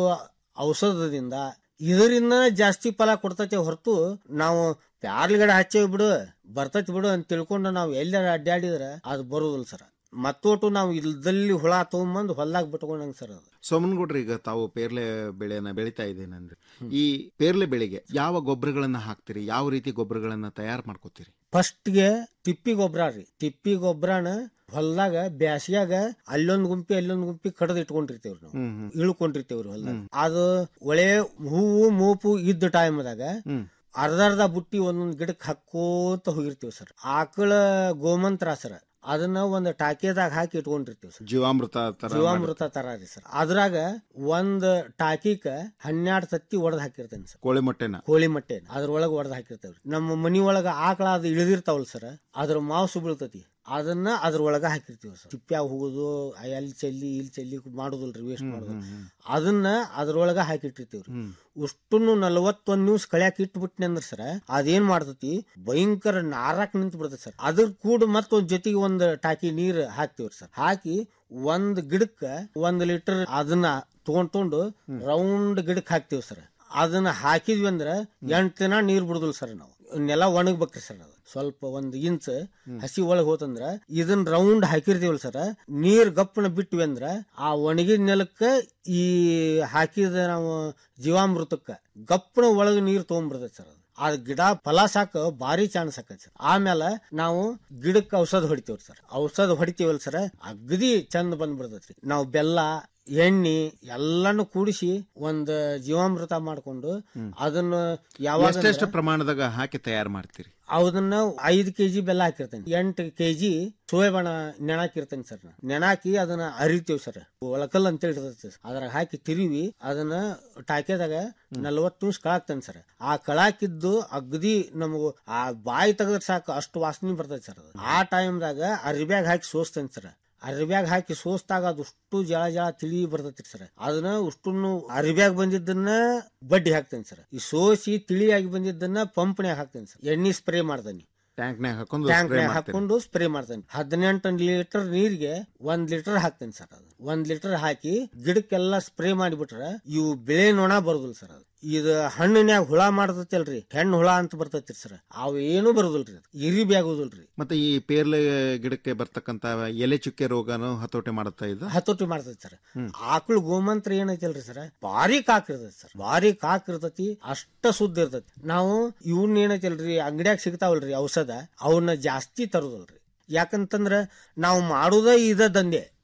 ಔಷಧದಿಂದ ಇದರಿಂದ ಜಾಸ್ತಿ ಫಲ ಕೊಡ್ತೈತಿ ಹೊರತು ನಾವು ಪ್ಯಾರ್ಲಿಗಡೆ ಹಚ್ಚೇವಿ ಬಿಡು ಬರ್ತೈತಿ ಬಿಡು ಅಂತ ತಿಳ್ಕೊಂಡು ನಾವು ಎಲ್ಲಾರ ಅಡ್ಡಾಡಿದ್ರೆ ಅದು ಬರೋದಿಲ್ಲ ಸರ್ ಮತ್ತೋಟು ನಾವು ಇಲ್ದಲ್ಲಿ ಹುಳ ತಗೊಂಬಂದು ಹೊಲ್ದಾಗ ಬಿಟ್ಕೊಂಡಂಗೆ ಸರ್ ಅದು ಸೋಮನಗೌಡ್ರ ಈಗ ತಾವು ಪೇರ್ಲೆ ಬೆಳೆಯನ್ನ ಬೆಳಿತಾ ಇದ್ದೇನೆಂದ್ರೆ ಈ ಪೇರ್ಲೆ ಬೆಳೆಗೆ ಯಾವ ಗೊಬ್ಬರಗಳನ್ನ ಹಾಕ್ತೀರಿ ಯಾವ ರೀತಿ ಗೊಬ್ಬರಗಳನ್ನ ತಯಾರು ಮಾಡ್ಕೋತೀರಿ ಫಸ್ಟ್ಗೆ ತಿಪ್ಪಿ ಗೊಬ್ಬರ ರೀ ತಿಪ್ಪಿ ಗೊಬ್ಬರನ ಹೊಲ್ದಾಗ ಬ್ಯಾಸಿಯಾಗ ಅಲ್ಲೊಂದ್ ಗುಂಪಿ ಅಲ್ಲೊಂದ್ ಗುಂಪಿ ಕಡದ್ ಇಟ್ಕೊಂಡಿರ್ತೇವ್ರಿ ನಾವು ಹ್ಮ್ ಹ್ಮ್ ಇಳ್ಕೊಂಡಿರ್ತೇವ್ರಿ ಹೊಲ್ದಾಗ ಅದು ಒಳ್ಳೆ ಹೂವು ಮೂಪು ಇದ್ದ ಟೈಮ್ದಾಗ ಅರ್ಧ ಅರ್ಧ ಬುಟ್ಟಿ ಒಂದೊಂದ್ ಗಿಡಕ್ಕೆ ಹಾಕೋತ ಹೋಗಿರ್ತೀವಿ ಸರ್ ಆಕಳ ಗೋಮಂತ್ರ ಸರ್ ಅದನ್ನ ಒಂದ್ ಟಾಕಿದಾಗ ಹಾಕಿ ಇಟ್ಕೊಂಡಿರ್ತೀವಿ ಸರ್ ಜೀವಾಮೃತ ತರ ಜೀವಾಮೃತ ತರ ರೀ ಸರ್ ಅದ್ರಾಗ ಒಂದ್ ಟಾಕಿಕ ಹನ್ನೆರಡು ತತ್ತಿ ಒಡೆದ್ ಹಾಕಿರ್ತೇನೆ ಸರ್ ಕೋಳಿ ಮೊಟ್ಟೆನ ಕೋಳಿ ಮೊಟ್ಟೆ ಅದ್ರೊಳಗ ಹೊಡೆದ್ ಹಾಕಿರ್ತೇವ್ರಿ ನಮ್ಮ ಮನಿ ಒಳಗ ಆಕಳ ಅದು ಇಳಿದಿರ್ತಾವಲ್ ಸರ್ ಅದ್ರ ಮಾಂಸ ಬೀಳ್ತತಿ ಅದನ್ನ ಅದ್ರೊಳಗ ಹಾಕಿರ್ತೀವಿ ಸರ್ ತಿಪ್ಪ್ಯಾಗ ಹೋಗುದು ಅಲ್ಲಿ ಚೆಲ್ಲಿ ಇಲ್ಲಿ ಚೆಲ್ಲಿ ಮಾಡುದಿಲ್ರಿ ವೇಸ್ಟ್ ಮಾಡುದು ಅದನ್ನ ಅದ್ರೊಳಗ ಹಾಕಿಟ್ಟಿರ್ತೀವ್ರಿ ಉಷ್ಟನ್ನು ನಲವತ್ತೊಂದ್ ನಿಮಿಷ ಕಳ್ಯಾಕ ಇಟ್ಬಿಟ್ನಿ ಅಂದ್ರ ಸರ್ ಅದೇನ್ ಮಾಡ್ತತಿ ಭಯಂಕರ ನಾರಾಕ್ ನಿಂತು ಬಿಡ್ತೈತಿ ಸರ್ ಅದ್ರ ಕೂಡ ಮತ್ತೊಂದ್ ಜೊತೆಗೆ ಒಂದ್ ಟಾಕಿ ನೀರ್ ಹಾಕ್ತಿವ್ರಿ ಸರ್ ಹಾಕಿ ಒಂದ್ ಗಿಡಕ್ಕ ಒಂದ್ ಲೀಟರ್ ಅದನ್ನ ತಗೊಂಡ್ ತಗೊಂಡು ರೌಂಡ್ ಗಿಡಕ್ ಹಾಕ್ತಿವಿ ಸರ್ ಅದನ್ನ ಹಾಕಿದ್ವಿ ಅಂದ್ರ ಎಂಟ್ ದಿನ ನೀರ್ ಬಿಡುದಿಲ್ಲ ಸರ್ ನಾವು ನೆಲ ಒಣಗ್ಬೇಕ್ರಿ ಸರ್ ಅದು ಸ್ವಲ್ಪ ಒಂದ್ ಇಂಚ್ ಹಸಿ ಒಳಗ್ ಹೋತಂದ್ರ ಇದನ್ನ ರೌಂಡ್ ಹಾಕಿರ್ತೀವಲ್ಲ ಸರ್ ನೀರ್ ಗಪ್ಪನ ಬಿಟ್ವಿ ಅಂದ್ರ ಆ ಒಣಗಿದ ನೆಲಕ್ಕ ಈ ಹಾಕಿದ ನಾವು ಜೀವಾಮೃತಕ್ಕ ಗಪ್ಪನ ಒಳಗ ನೀರ್ ತಗೊಂಡ್ಬಿಡ್ತೈತಿ ಸರ್ ಅದು ಆ ಗಿಡ ಫಲ ಸಾಕ ಭಾರಿ ಚಾನ್ಸ್ ಆಕೈತಿ ಸರ್ ಆಮೇಲೆ ನಾವು ಗಿಡಕ್ಕೆ ಔಷಧ ಹೊಡಿತೀವ್ರಿ ಸರ್ ಔಷಧ ಹೊಡಿತೀವಲ್ಲ ಸರ್ ಅಗದಿ ಚಂದ ಬಂದ್ಬಿಡ್ತೈತ್ರಿ ನಾವು ಬೆಲ್ಲ ಎಣ್ಣೆ ಎಲ್ಲಾನು ಕೂಡಿಸಿ ಒಂದ್ ಜೀವಾಮೃತ ಮಾಡ್ಕೊಂಡು ಅದನ್ನ ಯಾವಾಗ ಎಷ್ಟೆಷ್ಟು ಪ್ರಮಾಣದಾಗ ಹಾಕಿ ತಯಾರು ಮಾಡ್ತೀರಿ ಅದನ್ನ ಐದ್ ಕೆಜಿ ಬೆಲ್ಲ ಹಾಕಿರ್ತೇನೆ ಎಂಟು ಕೆಜಿ ಸೋಯಾಬಾಣ ನೆನಾಕಿರ್ತೇನೆ ಸರ್ ನಾ ನೆನಾಕಿ ಅದನ್ನ ಅರಿತೀವಿ ಸರ್ ಒಳಕಲ್ ಅಂತ ಇರ್ತೈತಿ ಅದ್ರಾಗ ಹಾಕಿ ತಿರುವಿ ಅದನ್ನ ಟಾಕ್ಯದಾಗ ನಲ್ವತ್ತು ನಿಮಿಷ ಕಳಾಕ್ತೇನೆ ಸರ್ ಆ ಕಳಾಕಿದ್ದು ಅಗದಿ ನಮಗ ಆ ಬಾಯಿ ತೆಗೆದ್ರೆ ಸಾಕು ಅಷ್ಟು ವಾಸನೆ ಬರ್ತೈತಿ ಸರ್ ಅದು ಆ ಟೈಮ್ದಾಗ ಅರಿಬ್ಯಾಗ ಹಾಕಿ ಸೋಸ್ತೇನೆ ಸರ್ ಅರಿಬ್ಯಾಗ ಹಾಕಿ ಸೋಸ್ದಾಗ ಅದು ಅಷ್ಟು ಜಳ ಜಳ ತಿಳಿ ಬರ್ತೈತಿ ಸರ್ ಅದನ್ನ ಅಷ್ಟನ್ನು ಅರಿಬ್ಯಾಗ ಬಂದಿದ್ದನ್ನ ಬಡ್ಡಿ ಹಾಕ್ತೇನೆ ಸರ್ ಈ ಸೋಸಿ ತಿಳಿಯಾಗಿ ಬಂದಿದ್ದನ್ನ ಪಂಪ್ನ್ಯಾಗ ಹಾಕ್ತೇನೆ ಸರ್ ಎಣ್ಣೆ ಸ್ಪ್ರೇ ಮಾಡ್ತೇನೆ ಟ್ಯಾಂಕ್ನಾಗ ಹಾಕೊಂಡು ಟ್ಯಾಂಕ್ spray ಮಾಡ್ತೀರಿ. ಹಾಕೊಂಡು ಸ್ಪ್ರೇ ಮಾಡ್ತೇನೆ ಹದಿನೆಂಟು ಲೀಟರ್ ನೀರಿಗೆ ಒಂದ್ ಲೀಟರ್ ಹಾಕ್ತೇನೆ ಸರ್ ಅದು ಒಂದ್ ಲೀಟರ್ ಹಾಕಿ ಗಿಡಕ್ಕೆಲ್ಲ ಸ್ಪ್ರೇ ಮಾಡಿಬಿಟ್ರ ಇವು ಬೆಳೆ ನೊಣ ಬರುದಿಲ್ಲ ಸರ್ ಅದು ಇದು ಹಣ್ಣಿನ್ಯಾಗ ಹುಳ ಮಾಡ್ತೈತಲ್ರಿ ಹೆಣ್ಣು ಹುಳ ಅಂತ ಬರ್ತೈತಿ ಸರ್ ಅವು ಏನು ಬರುದಿಲ್ರಿ ಅದು ಇರಿಬಿ ಆಗುದಿಲ್ರಿ ಮತ್ತೆ ಈ ಪೇರ್ಲೆ ಗಿಡಕ್ಕೆ ಬರ್ತಕ್ಕಂತ ಎಲೆ ಚುಕ್ಕೆ ರೋಗನು ಹತೋಟಿ ಮಾಡುತ್ತಾ ಇದು ಹತೋಟಿ ಮಾಡ್ತೈತಿ ಸರ್ ಆಕಳ ಗೋಮಂತ್ರ ಏನೈತಲ್ರಿ ಸರ್ ಭಾರಿ ಕಾಕ್ ಇರ್ತೈತಿ ಸರ್ ಭಾರಿ ಕಾಕ್ ಇರ್ತೈತಿ ಅಷ್ಟ ಸುದ್ದ ಇರ್ತೈತಿ ನಾವು ಇವನ್ ಏನೈತಲ್ರಿ ಅಂಗಡ್ಯಾಗ ಸಿಗ್ತಾವಲ್ರಿ ಔಷಧ ಅವನ್ನ ಜಾಸ್ತಿ ತರುದಲ್ರಿ ಯಾಕಂತಂದ್ರ ನಾವು ಮಾಡುದ ಇದ ದಂಧೆ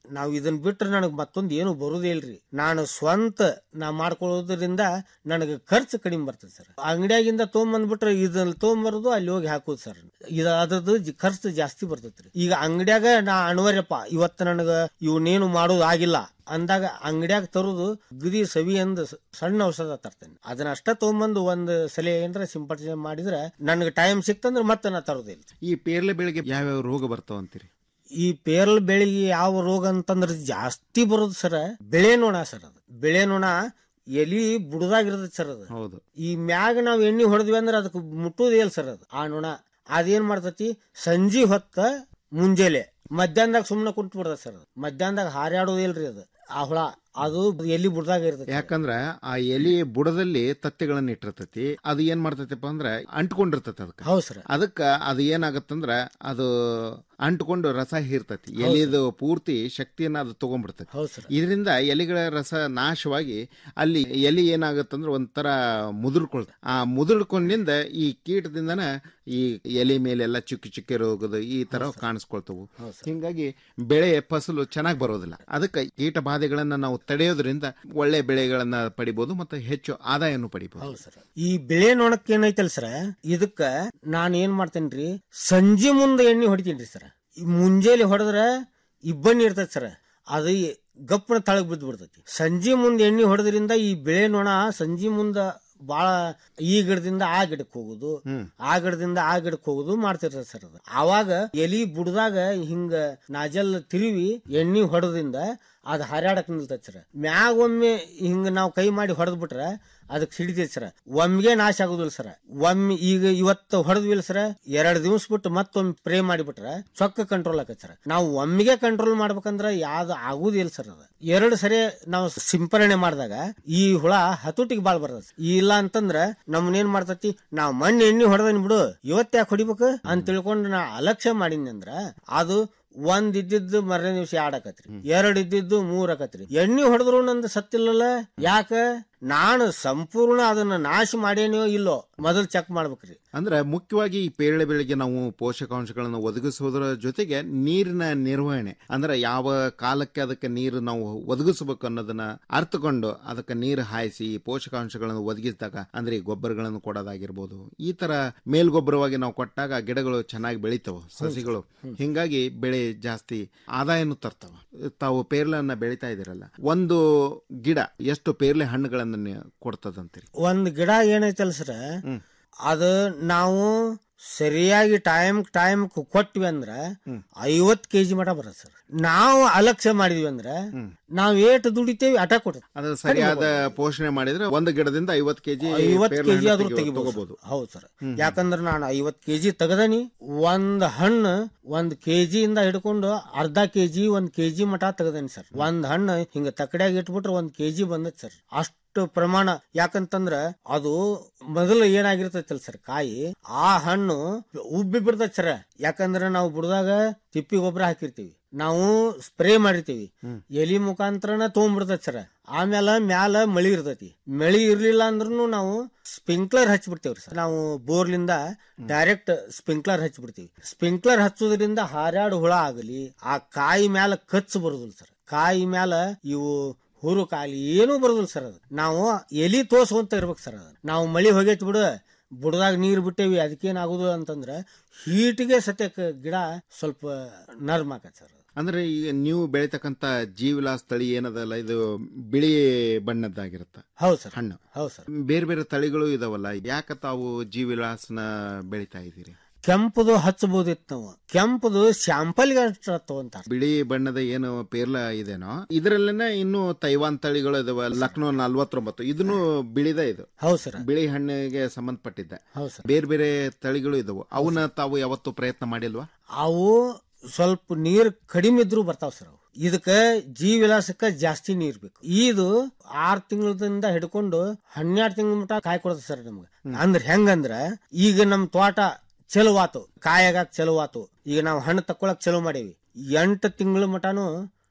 ನಾವ್ ಇದನ್ ಬಿಟ್ರೆ ನನಗ್ ಮತ್ತೊಂದ್ ಏನು ಬರುದೇ ಇಲ್ರಿ ನಾನು ಸ್ವಂತ ನಾ ಮಾಡ್ಕೊಳ್ಳೋದ್ರಿಂದ ನನಗೆ ಖರ್ಚು ಕಡಿಮೆ ಬರ್ತದೆ ಸರ್ ಅಂಗಡಿಯಾಗಿಂದ ತೊಗೊಂಬಂದ್ಬಿಟ್ರೆ ಇದನ್ನ ತೊಗೊಂಬರೋದು ಅಲ್ಲಿ ಹೋಗಿ ಹಾಕೋದು ಸರ್ ಇದು ಅದ್ರದ್ದು ಜಿ- ಖರ್ಚು ಜಾಸ್ತಿ ಬರ್ತೈತ್ರಿ ಈಗ ಅಂಗಡಿಯಾಗ ನಾ ಅಣವರ್ಯಪ್ಪ ಇವತ್ತು ನನಗ ಇವನೇನು ಮಾಡೋದು ಆಗಿಲ್ಲ ಅಂದಾಗ ಅಂಗಡಿಯಾಗ ತರುದು ಗದಿ ಸವಿ ಅಂದ್ ಸ- ಸಣ್ಣ ಔಷಧ ತರ್ತೇನೆ ಅದನ್ನ ಅಷ್ಟ ತೊಗೊಂಬಂದು ಒಂದ್ ಸಲ ಏನ್ರ ಸಿಂಪಡಣೆ ಮಾಡಿದ್ರೆ ನನಗೆ ಟೈಮ್ ಸಿಕ್ತಂದ್ರೆ ಮತ್ತೆ ನಾ ತರೋದಿಲ್ಲ ಈ ಪೇರ್ಲೆ ಬೆಳೆಗೆ ಯಾವ್ಯಾವ ರೋಗ ಬರ್ತಾವ ಅಂತೀರಿ ಈ ಪೇರಲ್ ಬೆಳೆಗೆ ಯಾವ ರೋಗ ಅಂತಂದ್ರೆ ಜಾಸ್ತಿ ಬರೋದು ಸರ್ ಬೆಳೆ ನೊಣ ಸರ್ ಅದು ಬೆಳೆ ನೊಣ ಎಲಿ ಬುಡದಾಗಿರ್ತದೆ ಸರ್ ಅದು ಹೌದು ಈ ಮ್ಯಾಗ ನಾವ್ ಎಣ್ಣೆ ಹೊಡೆದ್ವಿ ಅಂದ್ರೆ ಅದಕ್ಕೆ ಮುಟ್ಟೋದಿಲ್ಲ ಸರ್ ಅದು ಆ ನೊಣ ಅದೇನ್ ಮಾಡ್ತತಿ ಸಂಜಿ ಹೊತ್ತ ಮುಂಜಾನೆ ಮಧ್ಯಾಹ್ನದಾಗ ಸುಮ್ಮನೆ ಕುಂತ್ ಬಿಡ್ತದೆ ಸರ್ ಅದು ಮಧ್ಯಾಹ್ನದಾಗ ಹಾರಾಡೋದಿಲ್ರಿ ಅದು ಆ ಹುಳ ಅದು ಎಲ್ಲಿ ಬುಡದಾಗ ಇರ್ತೈತಿ ಯಾಕಂದ್ರ ಆ ಎಲಿ ಬುಡದಲ್ಲಿ ತತ್ತೆಗಳನ್ನ ಇಟ್ಟಿರ್ತೈತಿ ಅದು ಏನ್ ಮಾಡ್ತೈತಿಪ್ಪ ಅಂದ್ರ ಅಂಟ್ಕೊಂಡಿರ್ತೈತಿ ಅದಕ್ಕೆ ಹೌದ್ ಸರ್ ಅದಕ್ಕ ಅದು ಏನಾಗತ್ತಂದ್ರ ಅದು ಅಂಟ್ಕೊಂಡು ರಸ ಹೀರ್ತೈತಿ ಹೌದ್ ಎಲಿದು ಪೂರ್ತಿ ಶಕ್ತಿಯನ್ನ ಅದು ತಗೊಂಡ್ಬಿಡ್ತೈತಿ ಹೌದ್ ಸರ್ ಇದರಿಂದ ಎಲಿಗಳ ರಸ ನಾಶವಾಗಿ ಅಲ್ಲಿ ಎಲಿ ಏನಾಗತ್ತಂದ್ರ ಒಂಥರ ಮುದುರ್ಕೊಳ್ತ ಆ ಮುದುರ್ಕೊಂಡಿಂದ ಈ ಕೀಟದಿಂದನ ಈ ಎಲೆ ಮೇಲೆಲ್ಲ ಚುಕ್ಕಿ ಚುಕ್ಕಿ ರೋಗದು ಈ ತರ ಕಾಣಿಸ್ಕೊಳ್ತವು ಹಿಂಗಾಗಿ ಬೆಳೆ ಫಸಲು ಚೆನ್ನಾಗಿ ಬರೋದಿಲ್ಲ ಅದಕ್ಕೆ ಕೀಟ ಬಾಧೆಗಳನ್ನ ನಾವು ತಡೆಯೋದ್ರಿಂದ ಒಳ್ಳೆ ಬೆಳೆಗಳನ್ನ ಪಡಿಬಹುದು ಮತ್ತೆ ಹೆಚ್ಚು ಆದಾಯವನ್ನು ಪಡಿಬಹುದು ಈ ಬೆಳೆ ನೊಣಕ್ ಏನೈತಲ್ ಸರ ಇದಕ್ಕ ನಾನ್ ಏನ್ ಮಾಡ್ತೇನ್ರಿ ಸಂಜೆ ಮುಂದೆ ಎಣ್ಣೆ ಹೊಡಿತೀನ್ರಿ ಸರ ಈ ಮುಂಜಾನೆ ಹೊಡೆದ್ರ ಇಬ್ಬನಿ ಇರ್ತೈತಿ ಸರ ಅದು ಗಪ್ಪನ ತಳಗ್ ಬಿದ್ದು ಬಿಡ್ತೈತಿ ಸಂಜೆ ಮುಂದೆ ಎಣ್ಣೆ ಹೊಡೆದ್ರಿಂದ ಈ ಬೆಳೆ ನೊಣ ಸಂಜೆ ಮುಂದ ಬಾಳ ಈ ಗಿಡದಿಂದ ಆ ಗಿಡಕ್ಕೆ ಹೋಗುದು ಆ ಗಿಡದಿಂದ ಆ ಗಿಡಕ್ಕೆ ಹೋಗುದು ಮಾಡ್ತಿರ್ತದೆ ಸರ್ ಅದು ಆವಾಗ ಎಲಿ ಬುಡದಾಗ ಹಿಂಗ ನಾಜಲ್ ತಿರುವಿ ಎಣ್ಣೆ ಹೊಡೆದ್ರಿಂದ ಅದ್ ಹರ್ಯಾಡಕ್ ನಿಲ್ತೈತಿ ಸರ್ ಮ್ಯಾಗ ಒಮ್ಮೆ ಹಿಂಗ ನಾವು ಕೈ ಮಾಡಿ ಹೊಡೆದ್ ಬಿಟ್ರ ಅದಕ್ಕೆ ಸಿಡಿತೈತಿ ಸರ್ ಒಮ್ಮೆಗೆ ನಾಶ ಆಗುದಿಲ್ಲ ಸರ್ ಒಮ್ಮೆ ಈಗ ಇವತ್ತು ಹೊಡೆದ್ವಿಲ್ಲ ಸರ್ ಎರಡ್ ದಿವಸ ಬಿಟ್ಟು ಮತ್ತೊಮ್ಮೆ ಸ್ಪ್ರೇ ಮಾಡಿಬಿಟ್ರ ಚೊಕ್ಕ ಕಂಟ್ರೋಲ್ ಆಕೈತಿ ಸರ್ ನಾವು ಒಮ್ಮೆಗೆ ಕಂಟ್ರೋಲ್ ಮಾಡ್ಬೇಕಂದ್ರ ಯಾವ್ದು ಆಗುದಿಲ್ಲ ಸರ್ ಅದು ಎರಡು ಸರಿ ನಾವು ಸಿಂಪರಣೆ ಮಾಡಿದಾಗ ಈ ಹುಳ ಹತೋಟಿಗೆ ಬಾಳ್ ಬರ್ತದೆ ಇಲ್ಲ ಅಂತಂದ್ರ ನಮ್ಮನ್ ಏನ್ ಮಾಡ್ತತಿ ನಾವ್ ಮಣ್ಣು ಎಣ್ಣೆ ಹೊಡೆದನ್ ಬಿಡು ಇವತ್ತು ಯಾಕೆ ಹೊಡಿಬೇಕು ಅಂತ ತಿಳ್ಕೊಂಡು ನಾ ಅಲಕ್ಷ್ಯ ಮಾಡೀನಿ ಅಂದ್ರ ಅದು ಒಂದ್ ಇದ್ದಿದ್ದು ಮರನೇ ದಿವಸ ಎರಡ್ ಆಕತ್ರಿ ಎರಡ್ ಇದ್ದಿದ್ದು ಮೂರ್ ಆಕತ್ರಿ ಎಣ್ಣೆ ಹೊಡೆದ್ರು ನಂದು ಸತ್ತಿಲ್ಲಲ್ಲ ಯಾಕ ನಾನು ಸಂಪೂರ್ಣ ಅದನ್ನ ನಾಶ ಮಾಡೇನೋ ಇಲ್ಲೋ ಮೊದಲು ಚೆಕ್ ಮಾಡ್ಬೇಕ್ರಿ ಅಂದ್ರೆ ಮುಖ್ಯವಾಗಿ ಈ ಪೇರಳೆ ಬೆಳೆಗೆ ನಾವು ಪೋಷಕಾಂಶಗಳನ್ನು ಒದಗಿಸೋದ್ರ ಜೊತೆಗೆ ನೀರಿನ ನಿರ್ವಹಣೆ ಅಂದ್ರೆ ಯಾವ ಕಾಲಕ್ಕೆ ಅದಕ್ಕೆ ನೀರು ನಾವು ಒದಗಿಸಬೇಕು ಅನ್ನೋದನ್ನ ಅರ್ಥಕೊಂಡು ಅದಕ್ಕೆ ನೀರು ಹಾಯಿಸಿ ಈ ಪೋಷಕಾಂಶಗಳನ್ನು ಒದಗಿಸಿದಾಗ ಅಂದ್ರೆ ಈ ಗೊಬ್ಬರಗಳನ್ನು ಕೊಡೋದಾಗಿರ್ಬೋದು ಈ ತರ ಮೇಲ್ಗೊಬ್ಬರವಾಗಿ ನಾವು ಕೊಟ್ಟಾಗ ಗಿಡಗಳು ಚೆನ್ನಾಗಿ ಬೆಳಿತಾವ ಸಸಿಗಳು ಹಿಂಗಾಗಿ ಬೆಳೆ ಜಾಸ್ತಿ ಆದಾಯನು ತರ್ತಾವ ತಾವು ಪೇರ್ಲನ್ನ ಬೆಳಿತಾ ಇದೀರಲ್ಲ ಒಂದು ಗಿಡ ಎಷ್ಟು ಪೇರ್ಲೆ ಹಣ್ಣುಗಳನ್ನ ಕೊಡ್ತದಂತೀರಿ ಒಂದ್ ಗಿಡ ಏನೈತಲ್ಲ ಸರ್ ಅದು ನಾವು ಸರಿಯಾಗಿ ಟೈಮ್ ಟೈಮ್ ಕೊಟ್ವಿ ಅಂದ್ರ ಐವತ್ ಕೆಜಿ ಮಟ ಬರುತ್ತೆ ಸರ್ ನಾವು ಅಲಕ್ಷ್ಯ ಮಾಡಿದ್ವಿ ಅಂದ್ರ ನಾವ್ ಏಟ್ ದುಡಿತೇವಿ ಅಟ ಕೊಡ್ತೇವೆ ಅದು ಸರಿಯಾದ ಪೋಷಣೆ ಮಾಡಿದ್ರೆ ಒಂದು ಗಿಡದಿಂದ ಐವತ್ ಕೆಜಿ ಐವತ್ ಕೆಜಿ ಆದ್ರೂ ತೆಗಿಬಹುದು ಹೌದು ಸರ್ ಯಾಕಂದ್ರ ನಾನು ಐವತ್ ಕೆಜಿ ತೆಗದನಿ ಒಂದ್ ಹಣ್ಣು ಒಂದ್ ಕೆಜಿ ಇಂದ ಹಿಡ್ಕೊಂಡು ಅರ್ಧ ಕೆಜಿ ಒಂದ್ ಕೆಜಿ ಮಟ ತೆಗದನಿ ಸರ್ ಒಂದ್ ಹಣ್ಣು ಹಿಂಗ ತಕಡ್ಯಾಗ ಇಟ್ಬಿಟ್ರೆ ಒಂದ್ ಕೆಜಿ ಬಂದೈತಿ ಸರ್ ಅಷ್ಟು ಪ್ರಮಾಣ ಯಾಕಂತಂದ್ರ ಅದು ಮೊದಲು ಏನಾಗಿರ್ತೈತಲ್ ಸರ್ ಕಾಯಿ ಆ ಹಣ್ಣು ಉಬ್ಬಿ ಬಿಡ್ತೈತಿ ಸರ್ ಯಾಕಂದ್ರ ನಾವು ಬುಡದಾಗ ತಿಪ್ಪಿ ಗೊಬ್ಬರ ಹಾಕಿರ್ತೀವಿ ನಾವು ಸ್ಪ್ರೇ ಮಾಡಿರ್ತೀವಿ ಎಲಿ ಮುಖಾಂತರನ ತೊಗೊಂಡ್ಬಿಡ್ತೈತಿ ಸರ್ ಆಮೇಲೆ ಮ್ಯಾಲ ಮಳಿ ಇರ್ತೈತಿ ಮಳಿ ಇರ್ಲಿಲ್ಲ ಅಂದ್ರೂ ನಾವು ಸ್ಪ್ರಿಂಕ್ಲರ್ ಹಚ್ಬಿಡ್ತೇವ್ರಿ ಸರ್ ನಾವು ಬೋರ್ಲಿಂದ ಡೈರೆಕ್ಟ್ ಸ್ಪ್ರಿಂಕ್ಲರ್ ಹಚ್ಬಿಡ್ತೀವಿ ಸ್ಪ್ರಿಂಕ್ಲರ್ ಹಚ್ಚೋದ್ರಿಂದ ಹಾರಾಡು ಹುಳ ಆಗಲಿ ಆ ಕಾಯಿ ಮ್ಯಾಲ ಕಚ್ಚು ಬರುದಿಲ್ಲ ಸರ್ ಕಾಯಿ ಮ್ಯಾಲ ಇವು ಹುರು ಕಾಲಿ ಏನೂ ಬರುದಿಲ್ಲ ಸರ್ ಅದು ನಾವು ಎಲಿ ತೋರ್ಸ್ಕೊಂತ ಇರ್ಬೇಕು ಸರ್ ಅದು ನಾವು ಮಳಿ ಹೋಗೈತಿ ಬಿಡು ಬುಡದಾಗ ನೀರ್ ಬಿಟ್ಟೇವಿ ಅದಕ್ಕೇನಾಗುದು ಅಂತಂದ್ರ ಹೀಟಿಗೆ ಸತ್ಯಕ್ಕೆ ಗಿಡ ಸ್ವಲ್ಪ ನರ್ಮ್ ಆಕತ್ ಸರ್ ಅಂದ್ರೆ ಈಗ ನೀವು ಬೆಳಿತಕ್ಕಂತ ಜೀವಿಲಾಸ್ ತಳಿ ಏನದಲ್ಲ ಇದು ಬಿಳಿ ಬಣ್ಣದ್ದಾಗಿರುತ್ತ ಹೌದು ಸರ್ ಹಣ್ಣು ಹೌದು ಸರ್ ಬೇರೆ ಬೇರೆ ತಳಿಗಳು ಇದಾವಲ್ಲ ಯಾಕ ತಾವು ಜೀವಿಲಾಸ್ನ ಬೆಳಿತಾ ಇದ್ದೀರಿ ಕೆಂಪುದು ಹಚ್ಚಬಹುದಿತ್ತು ನಾವು ಕೆಂಪುದು ಸ್ಯಾಂಪಲ್ಗೆ ಅಷ್ಟ ತಗೊಂತಾರ ಬಿಳಿ ಬಣ್ಣದ ಏನು ಪೇರ್ಲ ಇದೇನೋ ಇದರಲ್ಲೇನೆ ಇನ್ನು ತೈವಾನ್ ತಳಿಗಳು ಇದಾವ ಲಕ್ನೋ ನಲ್ವತ್ತೊಂಬತ್ತು ಇದನ್ನು ಬಿಳಿದ ಇದು ಹೌದು ಸರ್ ಬಿಳಿ ಹಣ್ಣಿಗೆ ಸಂಬಂಧಪಟ್ಟಿದ್ದ ಹೌದು ಸರ್ ಬೇರೆ ಬೇರೆ ತಳಿಗಳು ಇದಾವು ಅವನ್ನ ತಾವು ಯಾವತ್ತು ಪ್ರಯತ್ನ ಮಾಡಿಲ್ವಾ ಅವು ಸ್ವಲ್ಪ ನೀರ್ ಕಡಿಮೆ ಇದ್ರು ಬರ್ತಾವ ಸರ್ ಅವು ಇದಕ್ಕ ಜೀವ ವಿಲಾಸಕ್ಕ ಜಾಸ್ತಿ ನೀರ್ ಬೇಕು ಇದು ಆರ್ ತಿಂಗಳದಿಂದ ಹಿಡ್ಕೊಂಡು ಹನ್ನೆರಡು ತಿಂಗಳ ಮಟ ಕಾಯಿ ಕೊಡುತ್ತೆ ಸರ್ ನಮ್ಗೆ ಅಂದ್ರ ಹೆಂಗಂದ್ರ ಈಗ ನಮ್ ತೋಟ ಚಲುವಾತು ಕಾಯಾಗಾಕ ಚಲುವಾತು ಈಗ ನಾವು ಹಣ್ಣು ತಕ್ಕೊಳಕ್ ಚಲೋ ಮಾಡೇವಿ ಎಂಟು ತಿಂಗಳ ಮಟನು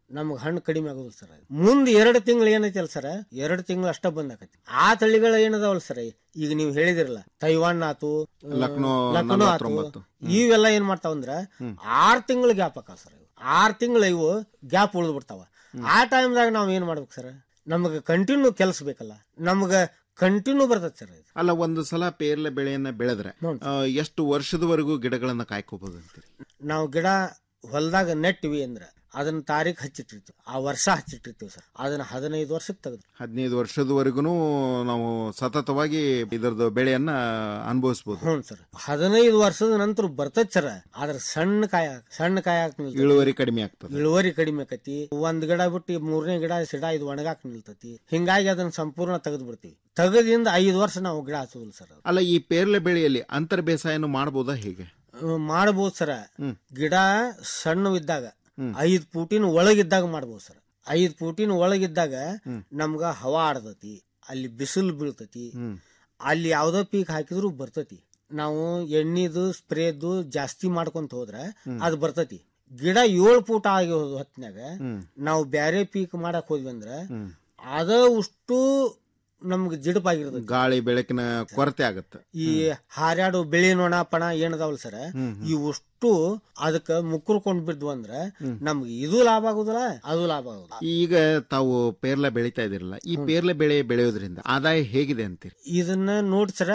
ನಮ್ಗೆ ಹಣ್ಣು ಕಡಿಮೆ ಆಗೋದು ಸರ್ ಮುಂದೆ ಎರಡು ತಿಂಗಳು ಏನೈತಲ್ಲ ಸರ್ ಎರಡು ತಿಂಗಳು ಅಷ್ಟ ಬಂದಾಕತಿ ಆ ತಳಿಗಳು ಏನದಾವಲ್ಲ ಸರ್ ಈಗ ನೀವು ಹೇಳಿದಿರಲ್ಲ ತೈವಾನ್ ಆತು ಲಕ್ನೋ ಲಕ್ನೋ ಆತು 49. ಇವೆಲ್ಲ ಏನ್ ಮಾಡ್ತಾವಂದ್ರ ಆರ್ ತಿಂಗಳು ಗ್ಯಾಪ್ ಆಕಾವ ಸರ್ ಆರ್ ತಿಂಗಳು ಇವು ಗ್ಯಾಪ್ ಉಳಿದು ಬಿಡ್ತಾವ ಆ ಟೈಮ್ದಾಗ ನಾವ್ ಏನ್ ಮಾಡ್ಬೇಕು ಸರ್ ನಮಗೆ ಕಂಟಿನ್ಯೂ ಕೆಲಸ ಬೇಕಲ್ಲ ನಮ್ಗ ಕಂಟಿನ್ಯೂ ಬರ್ತೈತೆ ಸರ್ ಅಲ್ಲ ಒಂದು ಸಲ ಪೇರ್ಲೆ ಬೆಳೆಯನ್ನ ಬೆಳೆದ್ರೆ ಆ, ಎಷ್ಟು ವರ್ಷದವರೆಗೂ ಗಿಡಗಳನ್ನ ಕಾಯ್ಕೋಬಹುದು ಅಂತೀರಿ ನಾವು ಗಿಡ ಹೊಲದಾಗ ನೆಟ್ಟಿವಿ ಅಂದ್ರ ಅದನ್ನ ತಾರೀಖ್ ಹಚ್ಚಿಟ್ಟಿರ್ತೀವಿ ಆ ವರ್ಷ ಹಚ್ಚಿಟ್ಟಿರ್ತೀವಿ ಸರ್ ಅದನ್ನ ಹದಿನೈದು ವರ್ಷಕ್ಕೆ ತೆಗೆದು ಹದಿನೈದು ವರ್ಷದವರೆಗೂ ನಾವು ಸತತವಾಗಿ ಇದರದ್ದು ಬೆಳೆಯನ್ನ ಅನುಭವಿಸಬಹುದು ಹ್ಞೂ ಸರ್ ಹದಿನೈದು ವರ್ಷದ ನಂತರ ಬರ್ತೈತಿ ಸರ್ ಆದ್ರೆ ಸಣ್ಣ ಕಾಯ ಸಣ್ಣ ಕಾಯ ಇಳುವರಿ ಕಡಿಮೆ ಆಗ್ತದೆ ಇಳುವರಿ ಕಡಿಮೆ ಆಕತಿ ಒಂದ್ ಗಿಡ ಬಿಟ್ಟು ಮೂರನೇ ಗಿಡ ಸಿಡ ಇದು ಒಣಗಾಕ್ ನಿಲ್ತತಿ ಹಿಂಗಾಗಿ ಅದನ್ನ ಸಂಪೂರ್ಣ ತೆಗೆದು ಬಿಡ್ತೀವಿ ತೆಗೆದಿಂದ ಐದು ವರ್ಷ ನಾವು ಗಿಡ ಹಚ್ಚೋದಿಲ್ಲ ಸರ್ ಅಲ್ಲ ಈ ಪೇರ್ಲೆ ಬೆಳೆಯಲ್ಲಿ ಅಂತರ್ ಬೇಸಾಯನು ಮಾಡಬಹುದಾ ಹೇಗೆ ಮಾಡಬಹುದು ಸರ ಗಿಡ ಸಣ್ಣವಿದ್ದಾಗ ಐದ್ ಫೂಟಿನ ಒಳಗಿದ್ದಾಗ ಮಾಡ್ಬೋದು ಸರ್ ಐದ್ ಫೂಟಿನ ಒಳಗಿದ್ದಾಗ ನಮ್ಗ ಹವಾ ಆಡ್ತತಿ ಅಲ್ಲಿ ಬಿಸಿಲು ಬೀಳ್ತತಿ ಅಲ್ಲಿ ಯಾವ್ದೋ ಪೀಕ್ ಹಾಕಿದ್ರು ಬರ್ತತಿ ನಾವು ಎಣ್ಣಿದು ಸ್ಪ್ರೇದು ಜಾಸ್ತಿ ಮಾಡ್ಕೊಂತ ಹೋದ್ರ ಅದು ಬರ್ತತಿ ಗಿಡ ಏಳು ಫೂಟ್ ಆಗಿ ಹೊತ್ನ್ಯಾಗ ನಾವು ಬ್ಯಾರೆ ಪೀಕ್ ಮಾಡಕ್ ಹೋದ್ವಿ ಅಂದ್ರ ಅದ ಉಷ್ಟು ನಮ್ಗೆ ಜಿಡಪಾಗಿರ್ತತಿ ಗಾಳಿ ಬೆಳಕಿನ ಕೊರತೆ ಆಗತ್ತೆ ಈ ಹಾರ್ಯಾಡು ಬೆಳೆ ನೊಣ ಪಣ ಏನದಾವಲ್ಲ ಸರ್ ಇವುಷ್ಟು ಅದಕ್ಕ ಮುಕ್ಕರ್ಕೊಂಡ್ ಬಿದ್ವು ಅಂದ್ರ ನಮ್ಗೆ ಇದು ಲಾಭ ಆಗುದಿಲ್ಲ ಅದು ಲಾಭ ಆಗುದಿಲ್ಲ ಈಗ ತಾವು ಪೇರ್ಲೆ ಬೆಳಿತಾ ಇದೀರಲ್ಲ ಈ ಪೇರ್ಲೆ ಬೆಳೆ ಬೆಳೆಯೋದ್ರಿಂದ ಆದಾಯ ಹೇಗಿದೆ ಅಂತೀರಿ ಇದನ್ನ ನೋಡ್ ಸರ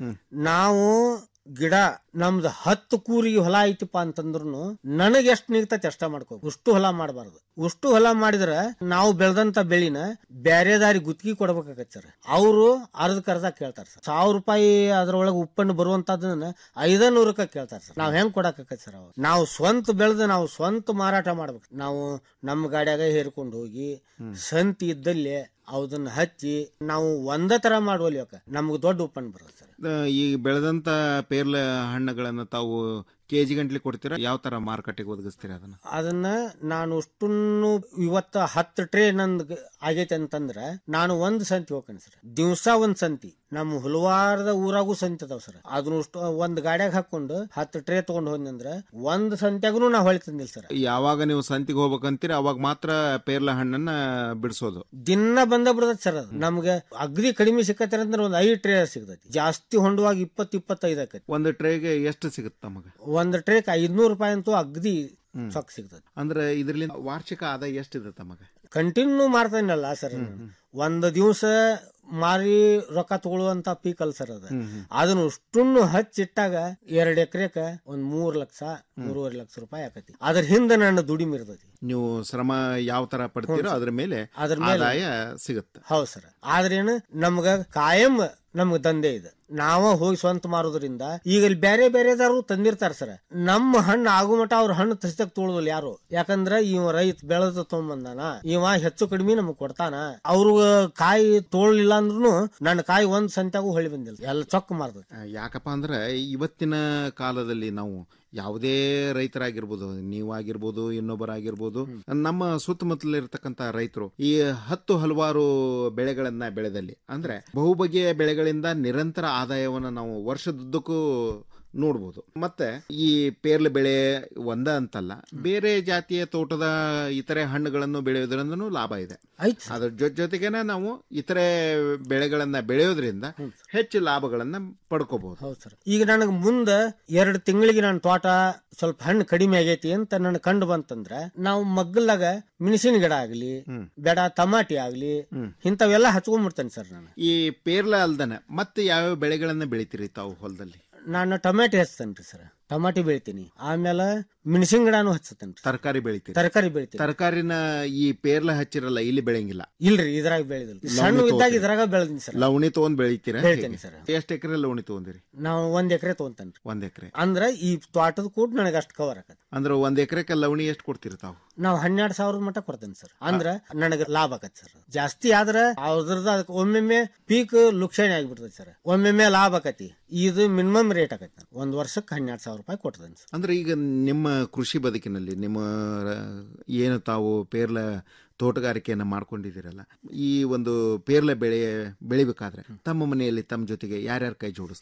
ನಾವು ಗಿಡ ನಮ್ದು ಹತ್ತು ಕೂರಿಗೆ ಹೊಲ ಐತಿಪ್ಪ ಅಂತಂದ್ರು ನನಗೆ ಎಷ್ಟು ನಿಗ್ತತಿ ಅಷ್ಟ ಮಾಡ್ಕೋ ಉಷ್ಟು ಹೊಲ ಮಾಡಬಾರ್ದು ಉಷ್ಟು ಹೊಲ ಮಾಡಿದ್ರ ನಾವು ಬೆಳೆದಂತ ಬೆಳಿನ ಬ್ಯಾರೆ ದಾರಿ ಗುತ್ತಿಗೆ ಕೊಡ್ಬೇಕಾಗತ್ತೆ ಸರ್ ಅವರು ಅರ್ಧಕ್ ಅರ್ಧ ಕೇಳ್ತಾರ ಸರ್ ಸಾವಿರ ರೂಪಾಯಿ ಅದ್ರೊಳಗೆ ಉಪ್ಪನ್ನು ಬರುವಂತದನ್ನ ಐದ ನೂರಕ್ಕ ಕೇಳ್ತಾರ ಸರ್ ನಾವ್ ಹೆಂಗ್ ಕೊಡಕಾಕತ್ತೆ ಸರ್ ಅವ್ರು ನಾವು ಸ್ವಂತ ಬೆಳೆದು ನಾವು ಸ್ವಂತ ಮಾರಾಟ ಮಾಡ್ಬೇಕು ನಾವು ನಮ್ಮ ಗಾಡ್ಯಾಗ ಹೇರ್ಕೊಂಡು ಹೋಗಿ ಸಂತಿ ಇದ್ದಲ್ಲಿ ಅದನ್ನ ಹಚ್ಚಿ ನಾವು ಒಂದ ತರ ಮಾಡುವಲ್ಲಿ ನಮ್ಗೆ ದೊಡ್ಡ ಉಪ್ಪನ್ನು ಬರುತ್ತೆ ಸರ್ ಆ, ಈ ಬೆಳೆದಂತ ಪೇರ್ಲೆ ಹಣ್ಣುಗಳನ್ನ ತಾವು ಕೆಜಿ ಗಂಟ್ಲೆ ಕೊಡ್ತೀರಾ ಯಾವ ತರ ಮಾರುಕಟ್ಟೆಗೆ ಒದಗಿಸ್ತೀರಾ ಅದನ್ನ ಅದನ್ನ ನಾನು ಅಷ್ಟನ್ನು ಇವತ್ತ ಹತ್ತು ಟ್ರೇ ನಂದ್ ಆಗೈತೆ ಅಂತಂದ್ರ ನಾನು ಒಂದ್ ಸಂತಿ ಹೋಗ್ತೇನೆ ಸರ್ ದಿವ್ಸ ಒಂದ್ ಸಂತಿ ನಮ್ಮ ಹುಲವಾರದ ಊರಾಗೂ ಸಂತಿ ಅದಾವ ಸರ್ ಅದನ್ನ ಅಷ್ಟು ಒಂದ್ ಗಾಡ್ಯಾಗ ಹಾಕೊಂಡು ಹತ್ತು ಟ್ರೇ ತಗೊಂಡ್ ಹೋದ್ನಿ ಅಂದ್ರ ಒಂದ್ ಸಂತ್ಯಾಗೂ ನಾ ಹೊಳಿ ತಂದಿಲ್ಲ ಸರ್ ಯಾವಾಗ ನೀವು ಸಂತಿಗೆ ಹೋಗ್ಬೇಕಂತೀರಿ ಅವಾಗ ಮಾತ್ರ ಪೇರ್ಲೆ ಹಣ್ಣನ್ನ ಬಿಡಿಸೋದು ದಿನ ಬಂದ ಬಿಡ್ತೈತಿ ಸರ್ ಅದು ನಮ್ಗೆ ಅಗ್ದಿ ಕಡಿಮೆ ಸಿಕ್ಕತ್ತೆ ಅಂದ್ರೆ ಒಂದ್ ಐದು ಟ್ರೇ ಸಿಗ್ತೈತಿ ಜಾಸ್ತಿ ಹೊಂಡುವಾಗ ಇಪ್ಪತ್ ಇಪ್ಪತ್ತೈದು ಆಕೈತಿ ಒಂದು ಟ್ರೇಗೆ ಎಷ್ಟು ಸಿಗುತ್ತೆ ನಮಗೆ ಒಂದ್ ಟ್ರೇಕ್ ಐದ್ನೂರು ರೂಪಾಯಿ ಅಂತೂ ಅಗ್ದಿ ಸೊಕ್ ಸಿಗ್ತೈತಿ ಅಂದ್ರೆ ಇದರಿಂದ ವಾರ್ಷಿಕ ಆದಾಯ ಎಷ್ಟಿದೆ ತಮಗೆ ಕಂಟಿನ್ಯೂ ಮಾಡ್ತಾನಲ್ಲ ಸರ್ ಒಂದ್ ದಿವ್ಸ ಮಾರಿ ರೊಕ್ಕ ತಗೊಳ್ಳುವಂತ ಪೀಕ್ ಅಲ್ ಸರ್ ಅದ ಅದನ್ನ ಅಷ್ಟನ್ನು ಹಚ್ಚಿಟ್ಟಾಗ ಎರಡ್ ಎಕರೆಕ ಒಂದ್ ಮೂರ್ ಲಕ್ಷ ಮೂರುವರೆ ಲಕ್ಷ ರೂಪಾಯಿ ಆಕತಿ ಅದ್ರ ಹಿಂದ ನನ್ನ ದುಡಿಮೆ ಇರ್ತೈತಿ ನೀವು ಶ್ರಮ ಯಾವ ತರ ಪಡ್ತೀರೋ ಹ್ಞೂ ಸರ್. ಅದ್ರ ಮೇಲೆ ಅದ್ರ ಮೇಲೆ- ಆದಾಯ ಸಿಗುತ್ತೆ ಹೌದ್ ಸರ್ ಆದ್ರೇನು ನಮ್ಗ ಕಾಯಂ ನಮ್ಗ ದಂಧೆ ಇದೆ ನಾವ ಹೋಗಿ ಸ್ವಂತ ಮಾರೋದ್ರಿಂದ ಈಗ ಇಲ್ಲಿ ಬೇರೆ ಬೇರೆದಾರು ತಂದಿರ್ತಾರ ಸರ್ ನಮ್ಮ ಹಣ್ಣು ಆಗು ಮಟ ಅವ್ರ ಹಣ್ಣು ತಸ್ತಕ್ ತೊಳೋದಿಲ್ಲ ಯಾರು ಯಾಕಂದ್ರ ಇವ ರೈತ ಬೆಳೆದ ತೊಗೊಂಬಂದಾನ ಇವ ಹೆಚ್ಚು ಕಡಿಮೆ ನಮಗ್ ಕೊಡ್ತಾನ ಅವ್ರು ಕಾಯಿ ತೋಳ್ಲಿಲ್ಲ ಅಂದ್ರೂ ನನ್ನ ಕಾಯಿ ಒಂದ್ ಸಂತ್ಯಾಗೂ ಹೊಳಿ ಬಂದಿಲ್ಲ ಎಲ್ಲ ಚೊಕ್ಕ ಮಾರ್ತದ ಆ, ಯಾಕಪ್ಪ ಅಂದ್ರೆ ಇವತ್ತಿನ ಕಾಲದಲ್ಲಿ ನಾವು ಯಾವುದೇ ರೈತರಾಗಿರ್ಬೋದು ನೀವಾಗಿರ್ಬೋದು ಇನ್ನೊಬ್ಬರಾಗಿರ್ಬೋದು ನಮ್ಮ ಸುತ್ತಮುತ್ತಲಿರ್ತಕ್ಕಂಥ ರೈತರು ಈ ಹತ್ತು ಹಲವಾರು ಬೆಳೆಗಳನ್ನ ಬೆಳೆದಲ್ಲಿ ಅಂದ್ರೆ ಬಹುಬಗೆಯ ಬೆಳೆಗಳಿಂದ ನಿರಂತರ ಆದಾಯವನ್ನು ನಾವು ವರ್ಷದುದ್ದಕ್ಕೂ ನೋಡ್ಬೋದು ಮತ್ತೆ ಈ ಪೇರ್ಲೆ ಬೆಳೆ ಒಂದ ಅಂತಲ್ಲ ಬೇರೆ ಜಾತಿಯ ತೋಟದ ಇತರೆ ಹಣ್ಣುಗಳನ್ನು ಬೆಳೆಯೋದ್ರಿಂದನೂ ಲಾಭ ಇದೆ ಅದ್ರ ಜೊತೆ ಜೊತೆಗೇನೆ ನಾವು ಇತರೆ ಬೆಳೆಗಳನ್ನ ಬೆಳೆಯೋದ್ರಿಂದ ಹೆಚ್ಚು ಲಾಭಗಳನ್ನ ಪಡ್ಕೋಬಹುದು ಹೌದು ಸರ್ ಈಗ ನನಗೆ ಮುಂದ ಎರಡು ತಿಂಗಳಿಗೆ ನನ್ನ ತೋಟ ಸ್ವಲ್ಪ ಹಣ್ಣು ಕಡಿಮೆ ಆಗೈತಿ ಅಂತ ನನ್ ಕಂಡು ಬಂತಂದ್ರ ನಾವು ಮಗ್ಗಲಾಗ ಮೆಣಸಿನ ಗಿಡ ಆಗ್ಲಿ ಬೇಡ ಟಮಾಟಿ ಆಗ್ಲಿ ಇಂಥವೆಲ್ಲ ಹಚ್ಕೊಂಡ್ಬಿಡ್ತೇನೆ ಸರ್ ನಾನು ಈ ಪೇರ್ಲ ಅಲ್ದನ ಮತ್ತೆ ಯಾವ್ಯಾವ ಬೆಳೆಗಳನ್ನ ಬೆಳಿತೀರಿ ತಾವು ಹೊಲದಲ್ಲಿ ನಾನು ಟೊಮೆಟೊ ಹಚ್ತೇನ್ರಿ ಸರ್ ಟಮಾಟಿ ಬೆಳಿತೀನಿ ಆಮೇಲೆ ಮೆಣಸಿನ ಗಿಡನು ಹಚ್ಚತೇನ್ರಿ ತರಕಾರಿ ಬೆಳಿತೀರಿ ತರಕಾರಿ ಬೆಳಿತೀನಿ ತರಕಾರಿನ ಈ ಪೇರ್ಲ ಹಚ್ಚಿರಲ್ಲ ಇಲ್ಲಿ ಬೆಳೆಯಂಗಿಲ್ಲ ಇಲ್ರಿ ಇದ್ರಾಗ ಬೆಳೆದಿಲ್ಲ ಲವಣಿ ಸಣ್ಣ ಇದ್ದಾಗ ತಗೋತೀರಿ. ಇದ್ರಾಗ ಬೆಳೆದಿನಿ ಸರ್ ಲವಣಿ ತಗೊಂಡ್ ಬೆಳಿತೀರಾ ಬೆಳಿತೀನಿ ಸರ್. ಎಷ್ಟು ಎಕರೆ ಲವಣಿ ತಗೊಂಡಿರಿ ನಾವು ಒಂದ್ ಎಕರೆ ತಗೊಂತೇನ್ರಿ ಒಂದ್ ಎಕರೆ ಅಂದ್ರ ಈ ತೋಟದ ಕೂಡ ನನಗೆ ಅಷ್ಟು ಕವರ್ ಆಗತ್ತೆ ಅಂದ್ರೆ ಒಂದ್ ಎಕರೆಕ್ಕೆ ಲವಣಿ ಎಷ್ಟು ಕೊಡ್ತೀರಿ ತಾವು ನಾವು ಹನ್ನೆರಡು ಸಾವಿರದ ಮಟ್ಟ ಕೊಡ್ತೇನೆ ಸರ್ ಅಂದ್ರ ನನಗೆ ಲಾಭ ಆಗತ್ತೆ ಸರ್ ಜಾಸ್ತಿ ಆದ್ರ ಅದ್ರದ್ದು ಅದಕ್ಕೆ ಒಮ್ಮೆಮ್ಮೆ ಪೀಕ್ ಲುಕ್ಷಣೆ ಆಗಿಬಿಡ್ತೈತಿ ಸರ್ ಒಮ್ಮೆಮ್ಮೆ ಲಾಭ ಆಕತಿ ಇದು ಮಿನಿಮಮ್ ರೇಟ್ ಆಗತ್ತೆ ಒಂದ್ ವರ್ಷಕ್ಕೆ ಹನ್ನೆರಡು ಸಾವಿರ ರೂಪಾಯಿ ಕೊಡ್ತೇನೆ ಸರ್ ಅಂದ್ರೆ ಈಗ ನಿಮ್ಮ ಕೃಷಿ ಬದುಕಿನಲ್ಲಿ ನಿಮ್ಮ ಆ, ಏನು ತಾವು ಪೇರ್ಲ ತೋಟಗಾರಿಕೆಯನ್ನ ಮಾಡ್ಕೊಂಡಿದ್ದೀರಲ್ಲ ಈ ಒಂದು ಪೇರ್ಲೆ ಬೆಳೆ ಬೆಳಿಬೇಕಾದ್ರೆ ತಮ್ಮ ಮನೆಯಲ್ಲಿ ತಮ್ಮ ಜೊತೆಗೆ ಯಾರ್ಯಾರ ಕೈ ಜೋಡಿಸ್ತಾರ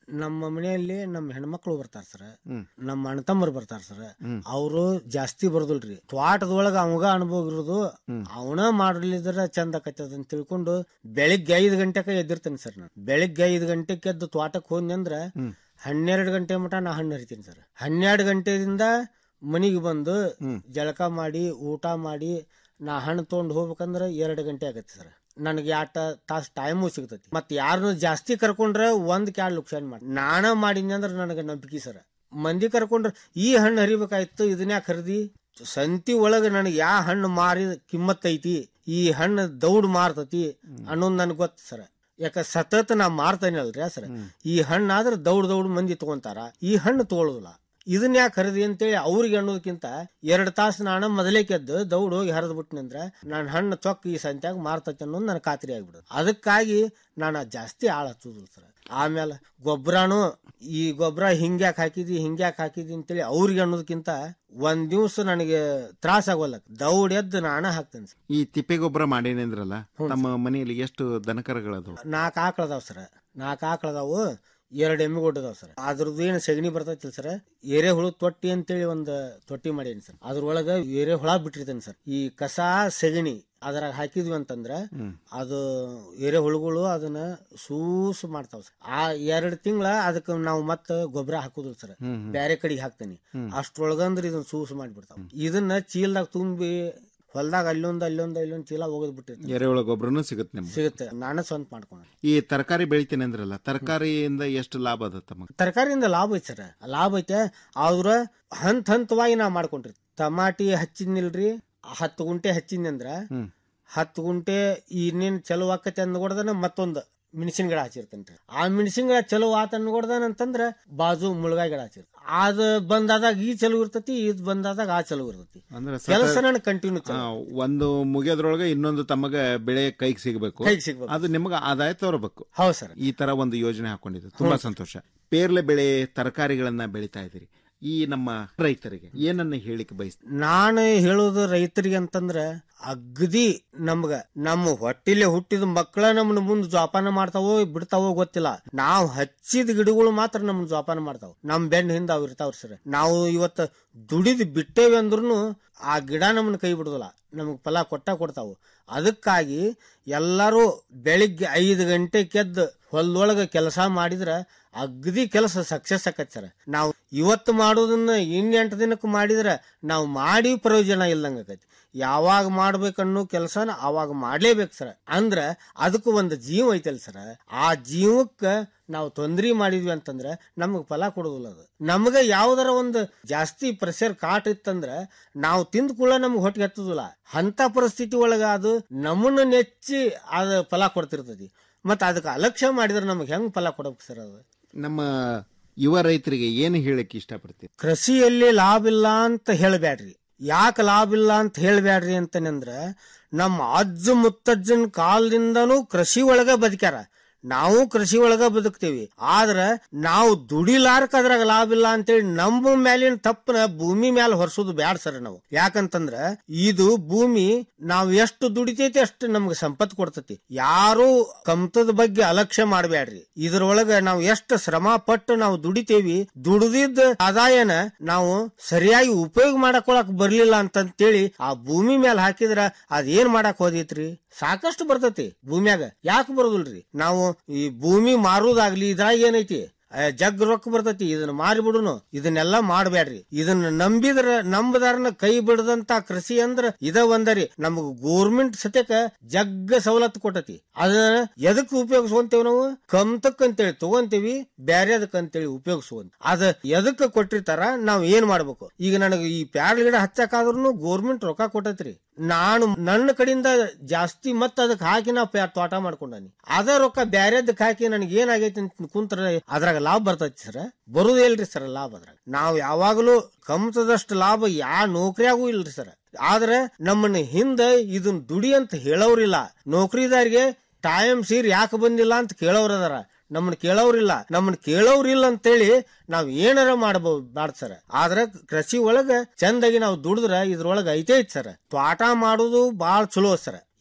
ನಮ್ಮ ಮನೆಯಲ್ಲಿ ನಮ್ಮ ಹೆಣ್ಮಕ್ಳು ಬರ್ತಾರ ಸರ್ ಹ್ಮ್. ನಮ್ಮ ಅಣ್ಣ ತಮ್ಮರು ಬರ್ತಾರ ಸರ್ ಹ್ಮ್. ಅವರು ಜಾಸ್ತಿ ಬರೋದಿಲ್ರಿ ತ್ವಾಟದೊಳಗ ಅವಾಗ ಅನುಭವ ಇರೋದು ಅವನ ಮಾಡ್ಲಿದ್ರ ಚಂದ ಆಕತ್ತದ ಅಂತ ತಿಳ್ಕೊಂಡು ಬೆಳಿಗ್ಗೆ ಐದು ಗಂಟೆಗೆ ಎದ್ದಿರ್ತೇನೆ ಸರ್ ನಾನು ಬೆಳಿಗ್ಗೆ ಐದು ಗಂಟೆಗೆ ಎದ್ದು ತ್ವಾಟಕ್ಕೆ ಹೋದ್ನಿ ಅಂದ್ರ ಹನ್ನೆರಡು ಗಂಟೆ ಮಟ ನಾ ಹಣ್ಣು ಹರಿತೀನಿ ಸರ್ ಹನ್ನೆರಡು ಗಂಟೆದಿಂದ ಮನಿಗೆ ಬಂದು ಜಳಕ ಮಾಡಿ ಊಟ ಮಾಡಿ ನಾ ಹಣ್ಣು ತೊಗೊಂಡು ಹೋಗ್ಬೇಕಂದ್ರ ಎರಡು ಗಂಟೆ ಆಗತ್ತೆ ಸರ್ ನನಗೆ ಆಟ ತಾಸು ಟೈಮು ಸಿಗ್ತೈತಿ ಮತ್ತೆ ಯಾರನ್ನು ಜಾಸ್ತಿ ಕರ್ಕೊಂಡ್ರೆ ಒಂದ್ ಕ್ಯಾಡ್ ಲುಕ್ಷಾನ್ ಮಾಡಿ ನಾನ ಮಾಡಿದ್ನಿ ಅಂದ್ರೆ ನನಗೆ ನಂಬಿಕೆ ಸರ್ ಮಂದಿ ಕರ್ಕೊಂಡ್ರೆ ಈ ಹಣ್ಣು ಹರಿಬೇಕಾಯ್ತು ಇದನ್ನ ಖರೀದಿ ಸಂತಿ ಒಳಗೆ ನನಗೆ ಯಾವ ಹಣ್ಣು ಮಾರಿ ಕಿಮ್ಮತ್ ಐತಿ ಈ ಹಣ್ಣು ದೌಡ್ ಮಾರ್ತತಿ ಅನ್ನೋದು ನನಗೆ ಗೊತ್ತು ಸರ್ ಯಾಕ ಸತತ ನಾ ಮಾರ್ತಾನೆ ಅಲ್ರಿ ಸರ್ ಈ ಹಣ್ಣು ಆದ್ರೆ ದೌಡ್ ದೌಡ್ ಮಂದಿ ತಗೊಂತಾರ ಈ ಹಣ್ಣು ತಗೊಳ್ಳೋದಿಲ್ಲ ಇದನ್ನ ಯಾಕೆ ಹರಿದಿ ಅಂತೇಳಿ ಅವ್ರಿಗೆ ಅನ್ನೋದಕ್ಕಿಂತ ಎರಡು ತಾಸು ನಾನು ಮೊದಲೇ ಕೆದ್ದು ದೌಡ್ ಹೋಗಿ ಹರಿದ್ ಬಿಟ್ನಂದ್ರ ನಾನು ಹಣ್ಣು ಚೊಕ್ಕ ಈ ಸಂತ್ಯಾಗ ಮಾರ್ತೈತೆ ಅನ್ನೋದು ನನಗೆ ಖಾತ್ರಿ ಆಗ್ಬಿಡುತ್ತೆ ಅದಕ್ಕಾಗಿ ನಾನು ಅದ್ ಜಾಸ್ತಿ ಆಳ ಹಚ್ಚುದಿಲ್ಲ ಸರ್ ಆಮೇಲೆ ಗೊಬ್ಬರನು ಈ ಗೊಬ್ಬರ ಹಿಂಗ್ಯಾಕ್ ಹಾಕಿದಿ ಹಿಂಗ್ಯಾಕ್ ಹಾಕಿದಿ ಅಂತೇಳಿ ಅವ್ರಿಗೆ ಅನ್ನೋದಕ್ಕಿಂತ ಒಂದ್ ದಿವ್ಸ ನನಗೆ ತ್ರಾಸ ಆಗೋಲ್ಲ ದೌಡ್ ಎದ್ದು ನಾನ ಹಾಕ್ತೇನೆ ಸರ್ ಈ ತಿಪ್ಪೆ ಗೊಬ್ಬರ ಮಾಡೇನಿ ಅಂದ್ರಲ್ಲ ತಮ್ಮ ಮನೆಯಲ್ಲಿ ಎಷ್ಟು ದನಕರಗಳದು ನಾಲ್ಕು ಆಕಳದಾವ್ ಸರ್ ನಾಲ್ಕು ಆಕಳದಾವು ಎರಡು ಎಮ್ಮೆ ಕೊಟ್ಟದಾವ್ ಸರ್ ಅದ್ರದ್ದು ಏನು ಸಗಣಿ ಬರ್ತೈತಿಲ್ಲ ಸರ್ ಎರೆ ಹುಳು ತೊಟ್ಟಿ ಅಂತೇಳಿ ಒಂದು ತೊಟ್ಟಿ ಮಾಡೇನಿ ಸರ್ ಅದ್ರೊಳಗ ಎರೆ ಹುಳ ಬಿಟ್ಟಿರ್ತೇನೆ ಸರ್ ಈ ಕಸ ಸಗಣಿ ಅದ್ರಾಗ ಹಾಕಿದ್ವಿ ಅಂತಂದ್ರ ಅದು ಎರೆ ಹುಳುಗಳು ಅದನ್ನ ಸೂಸು ಮಾಡ್ತಾವ ಸರ್ ಆ ಎರಡ್ ತಿಂಗಳ ಅದಕ್ಕೆ ನಾವು ಮತ್ತ ಗೊಬ್ಬರ ಹಾಕುದಿಲ್ಲ ಸರ್ ಹ್ಮ್, ಹ್ಮ್. ಬ್ಯಾರೆ ಕಡೆಗೆ ಹಾಕ್ತೇನೆ ಅಷ್ಟ್ರೊಳಗಂದ್ರ ಇದನ್ನ ಸೂಸು ಮಾಡಿಬಿಡ್ತಾವ ಇದನ್ನ ಚೀಲ್ದಾಗ ತುಂಬಿ ಹೊಲ್ದಾಗ ಅಲ್ಲೊಂದು ಅಲ್ಲೊಂದು ಅಲ್ಲೊಂದು ಚೀಲ ಹೋಗದ್ ಬಿಟ್ಟಿರ್ತೀನಿ ಎರೆಹುಳ ಗೊಬ್ಬರನು ಸಿಗುತ್ತೆ ನಿಮ್ಗೆ ಸಿಗುತ್ತೆ ನಾನೇ ಸ್ವಂತ ಮಾಡ್ಕೊಂಡು ಈ ತರಕಾರಿ ಬೆಳಿತೀನಿ ಅಂದ್ರಲ್ಲ ತರಕಾರಿಯಿಂದ ಎಷ್ಟು ಲಾಭ ಅದ ತಮಗೆ ತರಕಾರಿಯಿಂದ ಲಾಭ ಐತಿ ಸರ್ ಲಾಭ ಐತೆ ಆದ್ರ ಹಂತ ಹಂತವಾಗಿ ನಾ ಮಾಡ್ಕೊಂಡ್ರಿ ಟಮಾಟಿ ಹಚ್ಚಿದ್ನಿಲ್ರಿ ಹತ್ತು ಗುಂಟೆ ಹಚ್ಚಿದ್ನಿ ಅಂದ್ರ ಹತ್ತು ಗುಂಟೆ ಇನ್ನೇನ್ ಚಲೋ ಆಕತಿ ಅಂದ್ಕೊಡ್ದನ ಮತ್ತೊಂದು ಮೆಣಸಿನ ಗಿಡ ಹಚ್ಚಿರ್ತೇನ್ರಿ ಆ ಮೆಣಸಿನ ಗಿಡ ಚಲೋ ಆತ ಅನ್ಕೊಡ್ದನ ಅಂತಂದ್ರ ಬಾಜು ಮುಳುಗಾಯಿ ಗಿಡ ಹಚ್ಚಿರ್ ಅದ್ ಬಂದಾದಾಗ ಈ ಚಲೋ ಇರ್ತತಿ ಇದ್ ಬಂದಾದಾಗ ಆ ಚಲೋ ಇರ್ತತಿ ಅಂದ್ರೆ ಕೆಲಸ ನನ್ ಕಂಟಿನ್ಯೂ ಆ, ಒಂದು ಮುಗಿಯೋದ್ರೊಳಗೆ ಇನ್ನೊಂದು ತಮಗ ಬೆಳೆ ಕೈಗೆ ಸಿಗಬೇಕು ಕೈಗ್ ಸಿಗ್ಬೇಕು. ಅದು ನಿಮಗೆ ಆದಾಯ ತೋರಬೇಕು ಹೌದು ಸರ್ ಈ ತರ ಒಂದು ಯೋಜನೆ ಹಾಕೊಂಡಿದ್ದು ತುಂಬಾ ಸಂತೋಷ ಪೇರ್ಲೆ ಬೆಳೆ ತರಕಾರಿಗಳನ್ನ ಬೆಳಿತಾ ಇದ್ದೀರಿ ಈ ನಮ್ಮ ರೈತರಿಗೆ ಏನನ್ನ ಹೇಳಿಕೆ ಬಯಸ್ತೀರಿ ನಾನು ಹೇಳೋದು ರೈತರಿಗೆ ಅಂತಂದ್ರ ಅಗದಿ ನಮ್ಗ ನಮ್ಮ ಹೊಟ್ಟಿಲೆ ಹುಟ್ಟಿದ ಮಕ್ಕಳ ನಮ್ಮನ್ನ ಮುಂದ್ ಜೋಪಾನ ಮಾಡ್ತಾವೋ ಬಿಡ್ತಾವೋ ಗೊತ್ತಿಲ್ಲ ನಾವ್ ಹಚ್ಚಿದ ಗಿಡಗಳು ಮಾತ್ರ ನಮ್ಮನ್ನ ಜೋಪಾನ ಮಾಡ್ತಾವ ನಮ್ ಬೆನ್ನ ಹಿಂದ ಅವ್ ಇರ್ತಾವ್ರಿ ಸರ್ ನಾವು ಇವತ್ತ ದುಡಿದ್ ಬಿಟ್ಟೇವಿ ಅಂದ್ರೂ ಆ ಗಿಡ ನಮ್ಮನ್ನ ಕೈ ಬಿಡುದಿಲ್ಲ ನಮಗ್ ಫಲ ಕೊಟ್ಟ ಕೊಡ್ತಾವು ಅದಕ್ಕಾಗಿ ಎಲ್ಲರೂ ಬೆಳಿಗ್ಗೆ ಐದು ಗಂಟೆ ಕೆದ್ದು ಹೊಲದೊಳಗ ಕೆಲಸ ಮಾಡಿದ್ರ ಅಗದಿ ಕೆಲಸ ಸಕ್ಸಸ್ ಆಕತ್ ಸರ್ ನಾವು ಇವತ್ತು ಮಾಡೋದನ್ನ ಇನ್ನೆಂಟು ದಿನಕ್ಕೆ ಮಾಡಿದ್ರ ನಾವು ಮಾಡಿ ಪ್ರಯೋಜನ ಇಲ್ದಂಗ ಆಕತಿ ಯಾವಾಗ ಮಾಡ್ಬೇಕನ್ನೋ ಕೆಲಸನ ಅವಾಗ ಮಾಡ್ಲೇಬೇಕು ಸರ್ ಅಂದ್ರ ಅದಕ್ಕೂ ಒಂದು ಜೀವ ಐತಲ್ ಸರ್ ಆ ಜೀವಕ್ಕ ನಾವು ತೊಂದ್ರೆ ಮಾಡಿದ್ವಿ ಅಂತಂದ್ರ ನಮಗ್ ಫಲ ಕೊಡೋದಿಲ್ಲ ಅದು ನಮಗ ಯಾವ್ದಾರ ಒಂದು ಜಾಸ್ತಿ ಪ್ರೆಷರ್ ಕಾಟ್ ಇತ್ತಂದ್ರ ನಾವು ತಿಂದ ಕೂಡ ನಮ್ಗೆ ಹೊಟ್ಟಿಗೆ ಹತ್ತುದಿಲ್ಲ ಅಂತ ಪರಿಸ್ಥಿತಿ ಒಳಗ ಅದು ನಮ್ಮನ್ನ ನೆಚ್ಚಿ ಅದ ಫಲ ಕೊಡ್ತಿರ್ತತಿ ಮತ್ತ ಅದಕ್ಕೆ ಅಲಕ್ಷ್ಯ ಮಾಡಿದ್ರೆ ನಮ್ಗೆ ಹೆಂಗ್ ಫಲ ಕೊಡ್ಬೇಕು ಸರ್ ಅದು ನಮ್ಮ ಯುವ ರೈತರಿಗೆ ಏನು ಹೇಳಕ್ಕೆ ಇಷ್ಟಪಡ್ತೀರಿ ಕೃಷಿಯಲ್ಲಿ ಲಾಭ ಇಲ್ಲ ಅಂತ ಹೇಳಬೇಡ್ರಿ ಯಾಕೆ ಲಾಭ ಇಲ್ಲ ಅಂತ ಹೇಳಬೇಡ್ರಿ ಅಂತಂದ್ರ ನಮ್ಮ ಅಜ್ಜ ಮುತ್ತಜ್ಜನ ಕಾಲದಿಂದನೂ ಕೃಷಿ ಒಳಗ ಬದುಕ್ಯಾರ ನಾವು ಕೃಷಿ ಒಳಗ ಬದುಕ್ತೇವಿ ಆದ್ರ ನಾವು ದುಡಿಲಾರ್ಕ ಅದ್ರಾಗ ಲಾಭ ಇಲ್ಲ ಅಂತೇಳಿ ನಮ್ಮ ಮೇಲಿನ ತಪ್ಪನ ಭೂಮಿ ಮೇಲೆ ಹೊರಸೋದು ಬ್ಯಾಡ ಸರ್ ನಾವು ಯಾಕಂತಂದ್ರ ಇದು ಭೂಮಿ ನಾವ್ ಎಷ್ಟು ದುಡಿತೈತಿ ಅಷ್ಟು ನಮ್ಗೆ ಸಂಪತ್ತು ಕೊಡ್ತತಿ ಯಾರು ಕಮ್ತದ ಬಗ್ಗೆ ಅಲಕ್ಷ್ಯ ಮಾಡಬೇಡ್ರಿ ಇದ್ರೊಳಗ ನಾವು ಎಷ್ಟು ಶ್ರಮ ಪಟ್ಟು ನಾವು ದುಡಿತೇವಿ ದುಡಿದಿದ್ದ ಆದಾಯನ ನಾವು ಸರಿಯಾಗಿ ಉಪಯೋಗ ಮಾಡಕೊಳಕ್ ಬರ್ಲಿಲ್ಲ ಅಂತಂತೇಳಿ ಆ ಭೂಮಿ ಮೇಲೆ ಹಾಕಿದ್ರ ಅದೇನ್ ಮಾಡಕ್ ಹೋದೈತ್ರಿ ಸಾಕಷ್ಟು ಬರ್ತೈತಿ ಭೂಮ್ಯಾಗ ಯಾಕೆ ಬರೋದಿಲ್ರಿ ನಾವು ಈ ಭೂಮಿ ಮಾರುದಾಗ್ಲಿ ಇದ್ರಾಗ ಏನೈತಿ ಆ, ಜಗ್ ರೊಕ್ಕ ಬರ್ತೈತಿ ಇದನ್ನ ಮಾರಿ ಬಿಡುನು ಇದನ್ನೆಲ್ಲ ಮಾಡಬೇಡ್ರಿ ಇದನ್ನ ನಂಬಿದ್ರ ನಂಬದಾರನ ಕೈ ಬಿಡದಂತ ಕೃಷಿ ಅಂದ್ರ ಇದ ಒಂದರಿ ನಮಗ್ ಗೋರ್ಮೆಂಟ್ ಸತ್ಯಕ ಜಗ್ಗ ಸವಲತ್ತು ಕೊಟ್ಟತಿ ಅದನ್ನ ಎದಕ್ ಉಪಯೋಗಿಸುವಂತೇವ್ ನಾವು ಕಮ್ತಕ್ ಅಂತೇಳಿ ತಗೊಂತೀವಿ ಬ್ಯಾರೆದಕ್ ಅಂತೇಳಿ ಉಪಯೋಗಿಸುವಂತ ಅದ ಎದಕ್ ಕೊಟ್ಟಿರ್ತಾರ ನಾವ್ ಏನ್ ಮಾಡ್ಬೇಕು ಈಗ ನನಗೆ ಈ ಪ್ಯಾರ್ಲ ಗಿಡ ಹಚ್ಚಕಾದ್ರೂ ಗೋರ್ಮೆಂಟ್ ರೊಕ್ಕ ಕೊಟ್ಟತ್ರಿ ನಾನು ನನ್ನ ಕಡೆಯಿಂದ ಜಾಸ್ತಿ ಮತ್ತ ಅದಕ್ಕೆ ಹಾಕಿ ನಾ ಪ್ಯಾ- ತೋಟ ಮಾಡ್ಕೊಂಡಾನಿ ಅದ ರೊಕ್ಕ ಬ್ಯಾರೆದಕ್ ಹಾಕಿ ನನಗೆ ಏನಾಗೈತಿ ಅಂತ ಕುಂತ್ರ ಅದ್ರಾಗ ಲಾಭ ಬರ್ತೈತಿ ಸರ್ ಬರುದೇ ಇಲ್ರಿ ಸರ್ ಲಾಭ ಅದ್ರಾಗ ನಾವ್ ಯಾವಾಗಲೂ ಕಮ್ತದಷ್ಟು ಲಾಭ ಯಾ ನೌಕರಿಯಾಗೂ ಇಲ್ರಿ ಸರ್ ಆದ್ರೆ ನಮ್ಮನ್ನ ಹಿಂದ ಇದನ್ ದುಡಿ ಅಂತ ಹೇಳೋರಿಲ್ಲ ನೌಕರಿದಾರಿಗೆ ಟೈಮ್ ಸೀರ್ ಯಾಕೆ ಬಂದಿಲ್ಲ ಅಂತ ಕೇಳೋರ್ ಅದಾರ ನಮ್ಮನ್ನ ಕೇಳೋರಿಲ್ಲ ನಮ್ಮನ್ನ ಕೇಳೋರಿಲ್ಲ ಅಂತೇಳಿ ನಾವ್ ಏನಾರ ಮಾಡಬಹುದು ಬಾಡ್ ಸರ್ ಆದ್ರೆ ಕೃಷಿ ಒಳಗ ಚಂದಾಗಿ ನಾವು ದುಡಿದ್ರ ಇದ್ರೊಳಗ ಐತೆ ಐತ್ ಸರ್ ತೋಟ ಮಾಡುದು ಬಾಳ ಚಲೋ ಸರ್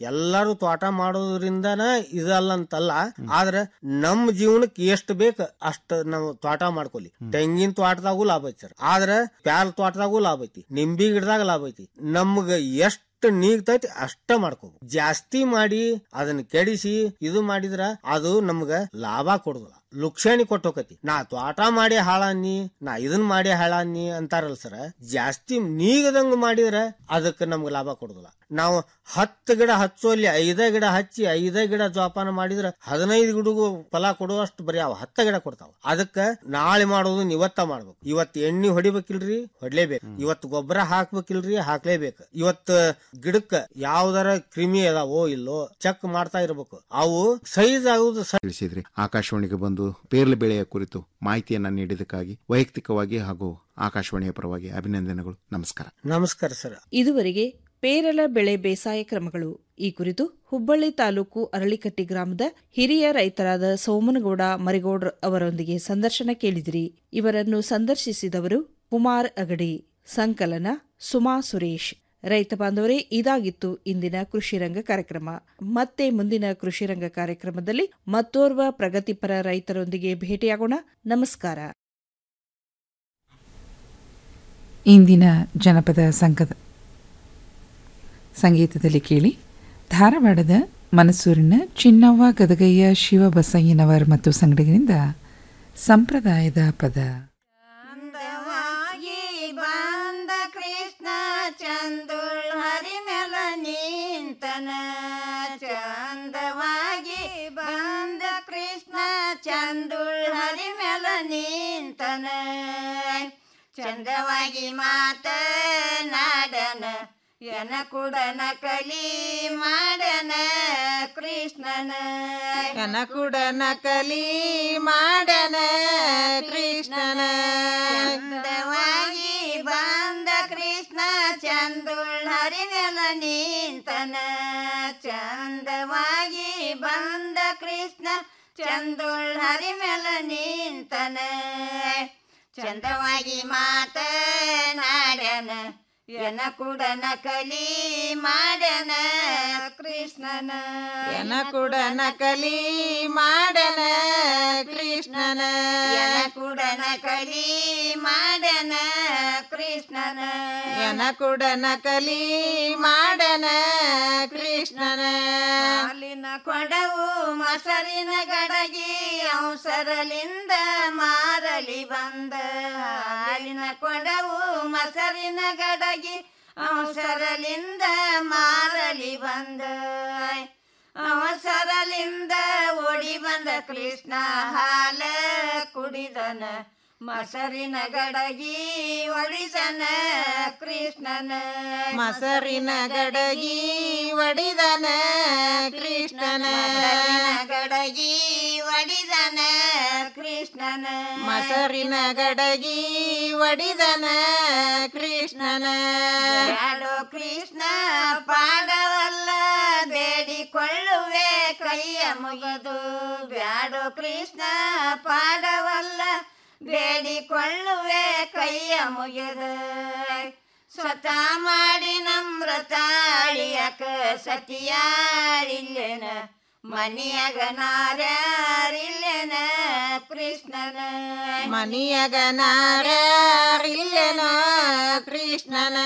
ಎಲ್ಲಾರು ತೋಟ ಮಾಡೋದ್ರಿಂದನ ಇದಲ್ಲ ಅಂತಲ್ಲ ಆದ್ರ ನಮ್ಮ ಜೀವನಕ್ಕೆ ಎಷ್ಟು ಬೇಕು ಅಷ್ಟ ನಾವು ತೋಟ ಮಾಡ್ಕೊಲಿ ತೆಂಗಿನ ತೋಟದಾಗೂ ಲಾಭ ಐತಿ ಸರ್ ಆದ್ರ ಪ್ಯಾಲ್ ತೋಟದಾಗೂ ಲಾಭ ಐತಿ ನಿಂಬಿ ಗಿಡದಾಗ ಲಾಭ ಐತಿ ನಮ್ಗ ಎಷ್ಟ್ ನೀಗ್ತೈತಿ ಅಷ್ಟ ಮಾಡ್ಕೋಬೇಕು ಜಾಸ್ತಿ ಮಾಡಿ ಅದನ್ನ ಕೆಡಿಸಿ ಇದು ಮಾಡಿದ್ರ ಅದು ನಮ್ಗ ಲಾಭ ಕೊಡುದಿಲ್ಲ ಲುಕ್ಷಾಣಿ ಕೊಟ್ಟೋಕತಿ ನಾ ತೋಟ ಮಾಡಿ ಹಾಳಾನಿ ನಾ ಇದನ್ ಮಾಡಿ ಹಾಳಾನಿ ಅಂತಾರಲ್ಲ ಸರ ಜಾಸ್ತಿ ನೀಗದಂಗ ಮಾಡಿದ್ರ ಅದಕ್ಕೆ ನಮ್ಗೆ ಲಾಭ ಕೊಡುದಿಲ್ಲ ನಾವು ಹತ್ತು ಗಿಡ ಹಚ್ಚೋಲ್ಲಿ ಐದ ಗಿಡ ಹಚ್ಚಿ ಐದ ಗಿಡ ಜೋಪಾನ ಮಾಡಿದ್ರ ಹದಿನೈದು ಗಿಡಗೂ ಫಲ ಕೊಡುವಷ್ಟು ಬರೀ ಅವ ಹತ್ತ ಗಿಡ ಕೊಡ್ತಾವ ಅದಕ್ಕ ನಾಳೆ ಮಾಡೋದು ಇವತ್ತ ಮಾಡ್ಬೇಕು ಇವತ್ತು ಎಣ್ಣೆ ಹೊಡಿಬೇಕಿಲ್ರಿ ಹೊಡ್ಲೇಬೇಕು ಇವತ್ತು ಗೊಬ್ಬರ ಹಾಕ್ಬೇಕಿಲ್ರಿ ಹಾಕ್ಲೇಬೇಕು ಇವತ್ತು ಗಿಡಕ್ಕ ಯಾವ್ದಾರ ಕ್ರಿಮಿ ಅದಾವೋ ಇಲ್ಲೋ ಚೆಕ್ ಮಾಡ್ತಾ ಇರ್ಬೇಕು ಅವು ಸೈಜ್ ಆಗುದು ತಿಳಿಸಿದ್ರಿ ಆಕಾಶವಾಣಿಗೆ ಬಂದು ಪೇರ್ಲ ಬೆಳೆಯ ಕುರಿತು ಮಾಹಿತಿಯನ್ನ ನೀಡಿದ್ದಕ್ಕಾಗಿ ವೈಯಕ್ತಿಕವಾಗಿ ಹಾಗೂ ಆಕಾಶವಾಣಿಯ ಪರವಾಗಿ ಅಭಿನಂದನೆಗಳು ನಮಸ್ಕಾರ ನಮಸ್ಕಾರ ಸರ್ ಇದುವರೆಗೆ ಪೇರಲ ಬೆಳೆ ಬೇಸಾಯ ಕ್ರಮಗಳು ಈ ಕುರಿತು ಹುಬ್ಬಳ್ಳಿ ತಾಲೂಕು ಅರಳಿಕಟ್ಟಿ ಗ್ರಾಮದ ಹಿರಿಯ ರೈತರಾದ ಸೋಮನಗೌಡ ಮರಿಗೌಡ್ರ ಅವರೊಂದಿಗೆ ಸಂದರ್ಶನ ಕೇಳಿದಿರಿ ಇವರನ್ನು ಸಂದರ್ಶಿಸಿದವರು ಕುಮಾರ್ ಅಗಡಿ ಸಂಕಲನ ಸುಮಾ ಸುರೇಶ್ ರೈತ ಬಾಂಧವರೇ ಇದಾಗಿತ್ತು ಇಂದಿನ ಕೃಷಿರಂಗ ಕಾರ್ಯಕ್ರಮ ಮತ್ತೆ ಮುಂದಿನ ಕೃಷಿರಂಗ ಕಾರ್ಯಕ್ರಮದಲ್ಲಿ ಮತ್ತೋರ್ವ ಪ್ರಗತಿಪರ ರೈತರೊಂದಿಗೆ ಭೇಟಿಯಾಗೋಣ ನಮಸ್ಕಾರ ಇಂದಿನ ಜನಪದ ಸಂಘದ ಸಂಗೀತದಲ್ಲಿ ಕೇಳಿ ಧಾರವಾಡದ ಮನಸೂರಿನ ಚಿನ್ನವ್ವ ಗದಗಯ್ಯ ಶಿವಬಸಯ್ಯನವರ್ ಮತ್ತು ಸಂಗಡಿಗರಿಂದ ಸಂಪ್ರದಾಯದ ಪದ ಬಂದ ಕೃಷ್ಣ ಚಂದುಳ್ ಹರಿಮೆಲ ನಿಂತನ ಚಂದವಾಗಿ ಬಂದ ಕೃಷ್ಣ ಚಂದುಳ್ ಹರಿಮೆಲ ನಿಂತನ ಚಂದವಾಗಿ ಮಾತನಾಡನ ಎನ ಕುಡನ ಕಲಿ ಮಾಡನ ಕೃಷ್ಣನ ಎನ ಕುಡನ ಕಲಿ ಮಾಡನ ಕೃಷ್ಣನ ಚಂದವಾಗಿ ಬಂದ ಕೃಷ್ಣ ಚಂದುಳ್ ಹರಿನೆಲ ನಿಂತನ ಚಂದವಾಗಿ ಬಂದ ಕೃಷ್ಣ ಚಂದುಳ್ ಹರಿಮೆಲ ನಿಂತನ ಚಂದವಾಗಿ ಮಾತನಾಡನ ಎನ ಕುಡನ ಕಲಿ ಮಾಡನ ಕೃಷ್ಣನ ಎನ ಕುಡನ ಕಲಿ ಮಾಡನ ಕೃಷ್ಣನ ಎನ ಕುಡನ ಕಲಿ ಮಾಡನ ಕೃಷ್ಣನ ಎನ ಕುಡನ ಕಲಿ ಮಾಡನ ಕೃಷ್ಣನ ಹಾಲಿನ ಕೊಡವು ಮೊಸರಿನ ಗಡಗಿ ಅವಸರಲಿಂದ ಮಾರಲಿ ಬಂದ ಹಾಲಿನ ಕೊಡವು ಮೊಸರಿನ ಗಡಗಿ ಅವಸರಲಿಂದ ಮಾರಲಿ ಬಂದ ಅವಸರಲಿಂದ ಓಡಿ ಬಂದ ಕೃಷ್ಣ ಹಾಲ ಕುಡಿದನ ಮೊಸರಿನ ಗಡಗಿ ಒಡಿದನ ಕೃಷ್ಣನ ಮೊಸರಿನ ಗಡಗಿ ಒಡಿದನ ಕೃಷ್ಣನ ಗಡಗಿ ಒಡಿದನ ಕೃಷ್ಣನ ಮೊಸರಿನ ಗಡಗಿ ಒಡಿದನ ಕೃಷ್ಣನ ಬ್ಯಾಡೋ ಕೃಷ್ಣ ಪಾಡವಲ್ಲ ಬೇಡಿಕೊಳ್ಳುವೆ ಕೈಯ ಮುಗಿದು ಬ್ಯಾಡೋ ಕೃಷ್ಣ ಪಾಡವಲ್ಲ ಬೇಡಿಕೊಳ್ಳುವೆ ಕೈಯ ಮುಗಿದು ಸ್ವತಃ ಮಾಡಿ ನಮ್ರತಾಳಿಯಕ ಸತಿಯಾರಿಲ್ಲೇನ ಮನಿಯಗ ನಾರ್ಯಾರಿಲ್ಲೇನ ಕೃಷ್ಣನ ಮನಿಯಗ ನಾರ್ಯಾರಿಲ್ಲೇನ ಕೃಷ್ಣನ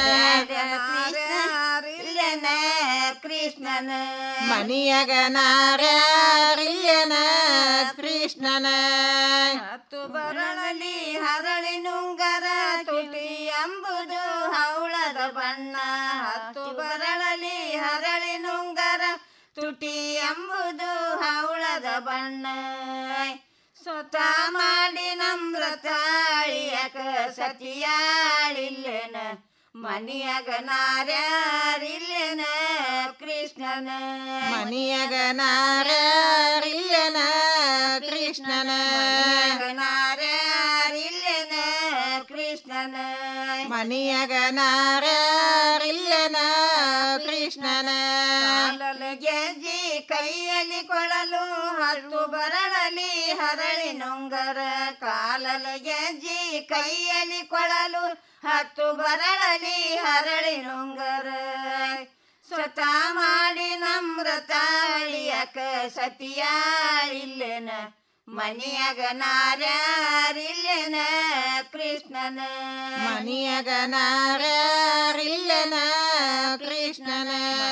ಇಲ್ಲೇನ ಕೃಷ್ಣನ ಮನಿಯಗ ನಾರ್ಯಾರಿಲ್ಲೇನ ಕೃಷ್ಣನ ಹತ್ತು ಬರಳಲಿ ಹರಳಿ ನುಂಗರ ತುಟಿ ಎಂಬುದು ಹವಳದ ಬಣ್ಣ ಹತ್ತು ಬರಳಲಿ ಹರಳಿ ನುಂಗರ ತುಟಿ ಎಂಬುದು ಹವಳದ ಬಣ್ಣ ಸ್ವತಃ ಮಾಡಿ ನಮ್ರತಾಳಿಯಕ ಸತಿಯಾಳಿಲ್ಲೇನ ಮನಿಯಗ ನಾರ್ಯಾರಿಲ್ಲೇನ ಕೃಷ್ಣನ ಮನಿಯಗ ನಾರ್ಯಾರಿಲ್ಲೇನ ಕೃಷ್ಣನ ನಾರ್ಯಾರಿಲ್ಲೇನ ಕೃಷ್ಣನ ಮನಿಯಗ ನಾರ್ಯಾರಿಲ್ಲೇನ ಕೃಷ್ಣನ ಕಾಲಲು ಗೆಜ್ಜಿ ಕೈಯಲ್ಲಿ ಕೊಳಲು ಹತ್ತು ಬರಳಲಿ ಹರಳಿ ನುಂಗರ ಕಾಲಲು ಗೆಜ್ಜಿ ಕೈಯಲ್ಲಿ ಕೊಳಲು ಹತ್ತು ಬರಳಲಿ ಹರಳಿ ನುಂಗರ ಸ್ವತಃ ಮಾಡಿ ನಮ್ರತ ಅಳಿಯಕ ಸತಿಯಾಳಿಲ್ಲೇನ ಮನಿಯಾಗ ನಾರ್ಯಾರಿಲ್ಲೇನ ಕೃಷ್ಣನ ಮನಿಯಾಗ ನಾರ್ಯಾರಿಲ್ಲೇನ ಕೃಷ್ಣನ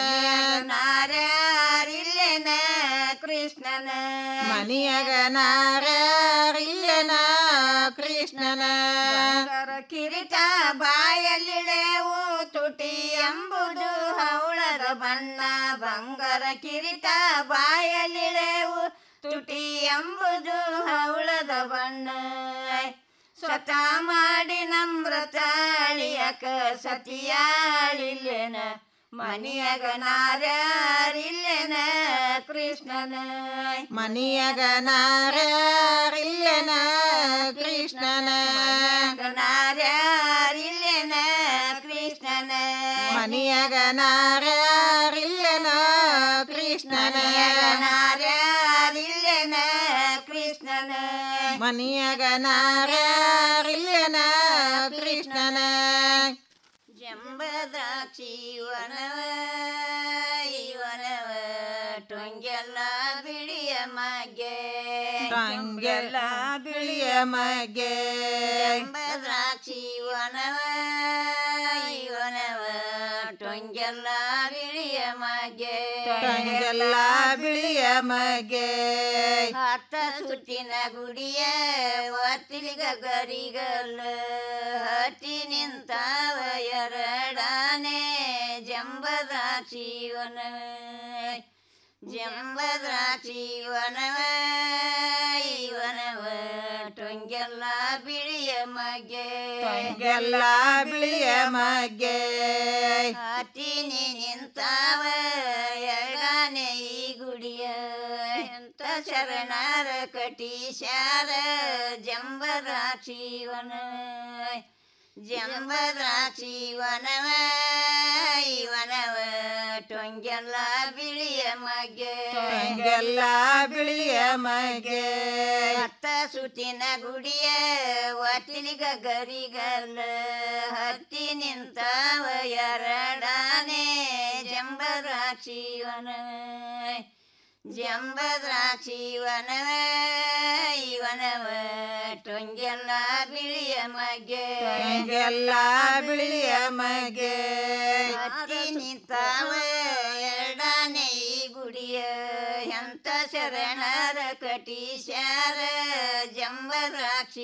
ನಾರ್ಯಾರಿಲ್ಲೇನ ಕೃಷ್ಣನ ಮನಿಯಾಗ ನಾರ್ಯಾರಿಲ್ಲೇನ ಕೃಷ್ಣನ ಬಂಗಾರ ಕಿರೀಟ ಬಾಯಲ್ಲಿಳೆವು ತುಟಿ ಎಂಬುದು ಹವಳದ ಬಣ್ಣ ಬಂಗಾರ ಕಿರೀಟ ಬಾಯಲ್ಲಿಳೆವು ತುಟಿ ಎಂಬುದು ಹವಳದ ಬಣ್ಣ ಸ್ವತಃ ಮಾಡಿ ನಮ್ರತ ಅಳಿಯಕ ಸತಿಯಾಳಿಲ್ಲೇನ ಮನಿಯಾಗ ನಾರ್ಯಾರಿಲ್ಲೇನ ಕೃಷ್ಣನ ಮನಿಯಾಗ ನಾರ್ಯಾರಿಲ್ಲೇನ ಕೃಷ್ಣನ ನಾರ್ಯಾರಿಲ್ಲೇನ ಕೃಷ್ಣನ ಮನಿಯಾಗ ನಾರ್ಯಾರಿಲ್ಲೇನ ಕೃಷ್ಣನ ನಾರ್ಯಾರಿಲ್ಲೇನ ಕೃಷ್ಣನ ಮನಿಯಾಗ ನಾರ್ಯಾರಿಲ್ಲೇನ ಕೃಷ್ಣನ ಜಂಬದ್ರಾಕ್ಷಿ ವನವ ಇವನವ ಟೊಂಗೆಲ್ಲ ಬಿಳಿಯ ಮಗೆ ಟೊಂಗೆಲ್ಲ ಬಿಳಿಯ ಮಗೆ ಜಂಬದ್ರಾಕ್ಷಿ ವನವ ಇವನವ ಟೊಂಗೆಲ್ಲ ಬಿಳಿಯ ಮಗೆ ಟೊಂಗೆಲ್ಲ ಬಿಳಿಯ ಮಗೆ ಹತ್ತ ಸುತ್ತಿನ ಗುಡಿಯ ಒತ್ತಿಲಿಗ ಗರಿಗಲ್ಲ ಹತ್ತಿ ನಿಂತಾವ ಎರಡಾನೆ ಜಂಬದ್ರಾಕ್ಷಿ ವನವ ಜಂಬದ್ರಾಕ್ಷಿ ವನವ ಇವನವ ಟೊಂಗೆಲ್ಲ ಬಿಳಿಯ ಮಗೆ ಟೊಂಗೆಲ್ಲ ಬಿಳಿಯ ಮಗೆ ಹತ್ತಿನಿ ನಿಂತಾವ ಎರಡಾನೆ ಈ ಗುಡಿಯ ಎಂತ ಶರಣರ ಕಟೀಶಾರ ಜಂಬದ್ರಾಕ್ಷಿ ವನವ ಜಂಬದ್ರಾಕ್ಷಿ ವನವ ಇವನವ ಟೊಂಗೆಲ್ಲ ಬಿಳಿಯ ಮಗೆ ಟೊಂಗೆಲ್ಲ ಬಿಳಿಯ ಮಗೆ ಹತ್ತ ಸುತ್ತಿನ ಗುಡಿಯ ಒತ್ತಿಲಿಗ ಗರಿಗಲ್ಲ ಹತ್ತಿ ನಿಂತಾವ ಎರಡಾನೆ ಜಂಬದ್ರಾಕ್ಷಿ ವನವ ಜಂಬದ್ರಾಕ್ಷಿ ವನವ ಇವನವ ಟೊಂಗೆಲ್ಲ ಬಿಳಿಯ ಮಗೆ ಟೊಂಗೆಲ್ಲ ಬಿಳಿಯ ಮಗೆ ಹತ್ತಿ ನಿಂತಾವ ಎರಡನೇ ಈ ಗುಡಿಯ ಎಂತ ಶರಣರ ಕಟೀಶಾರ ಜಂಬದ್ರಾಕ್ಷಿ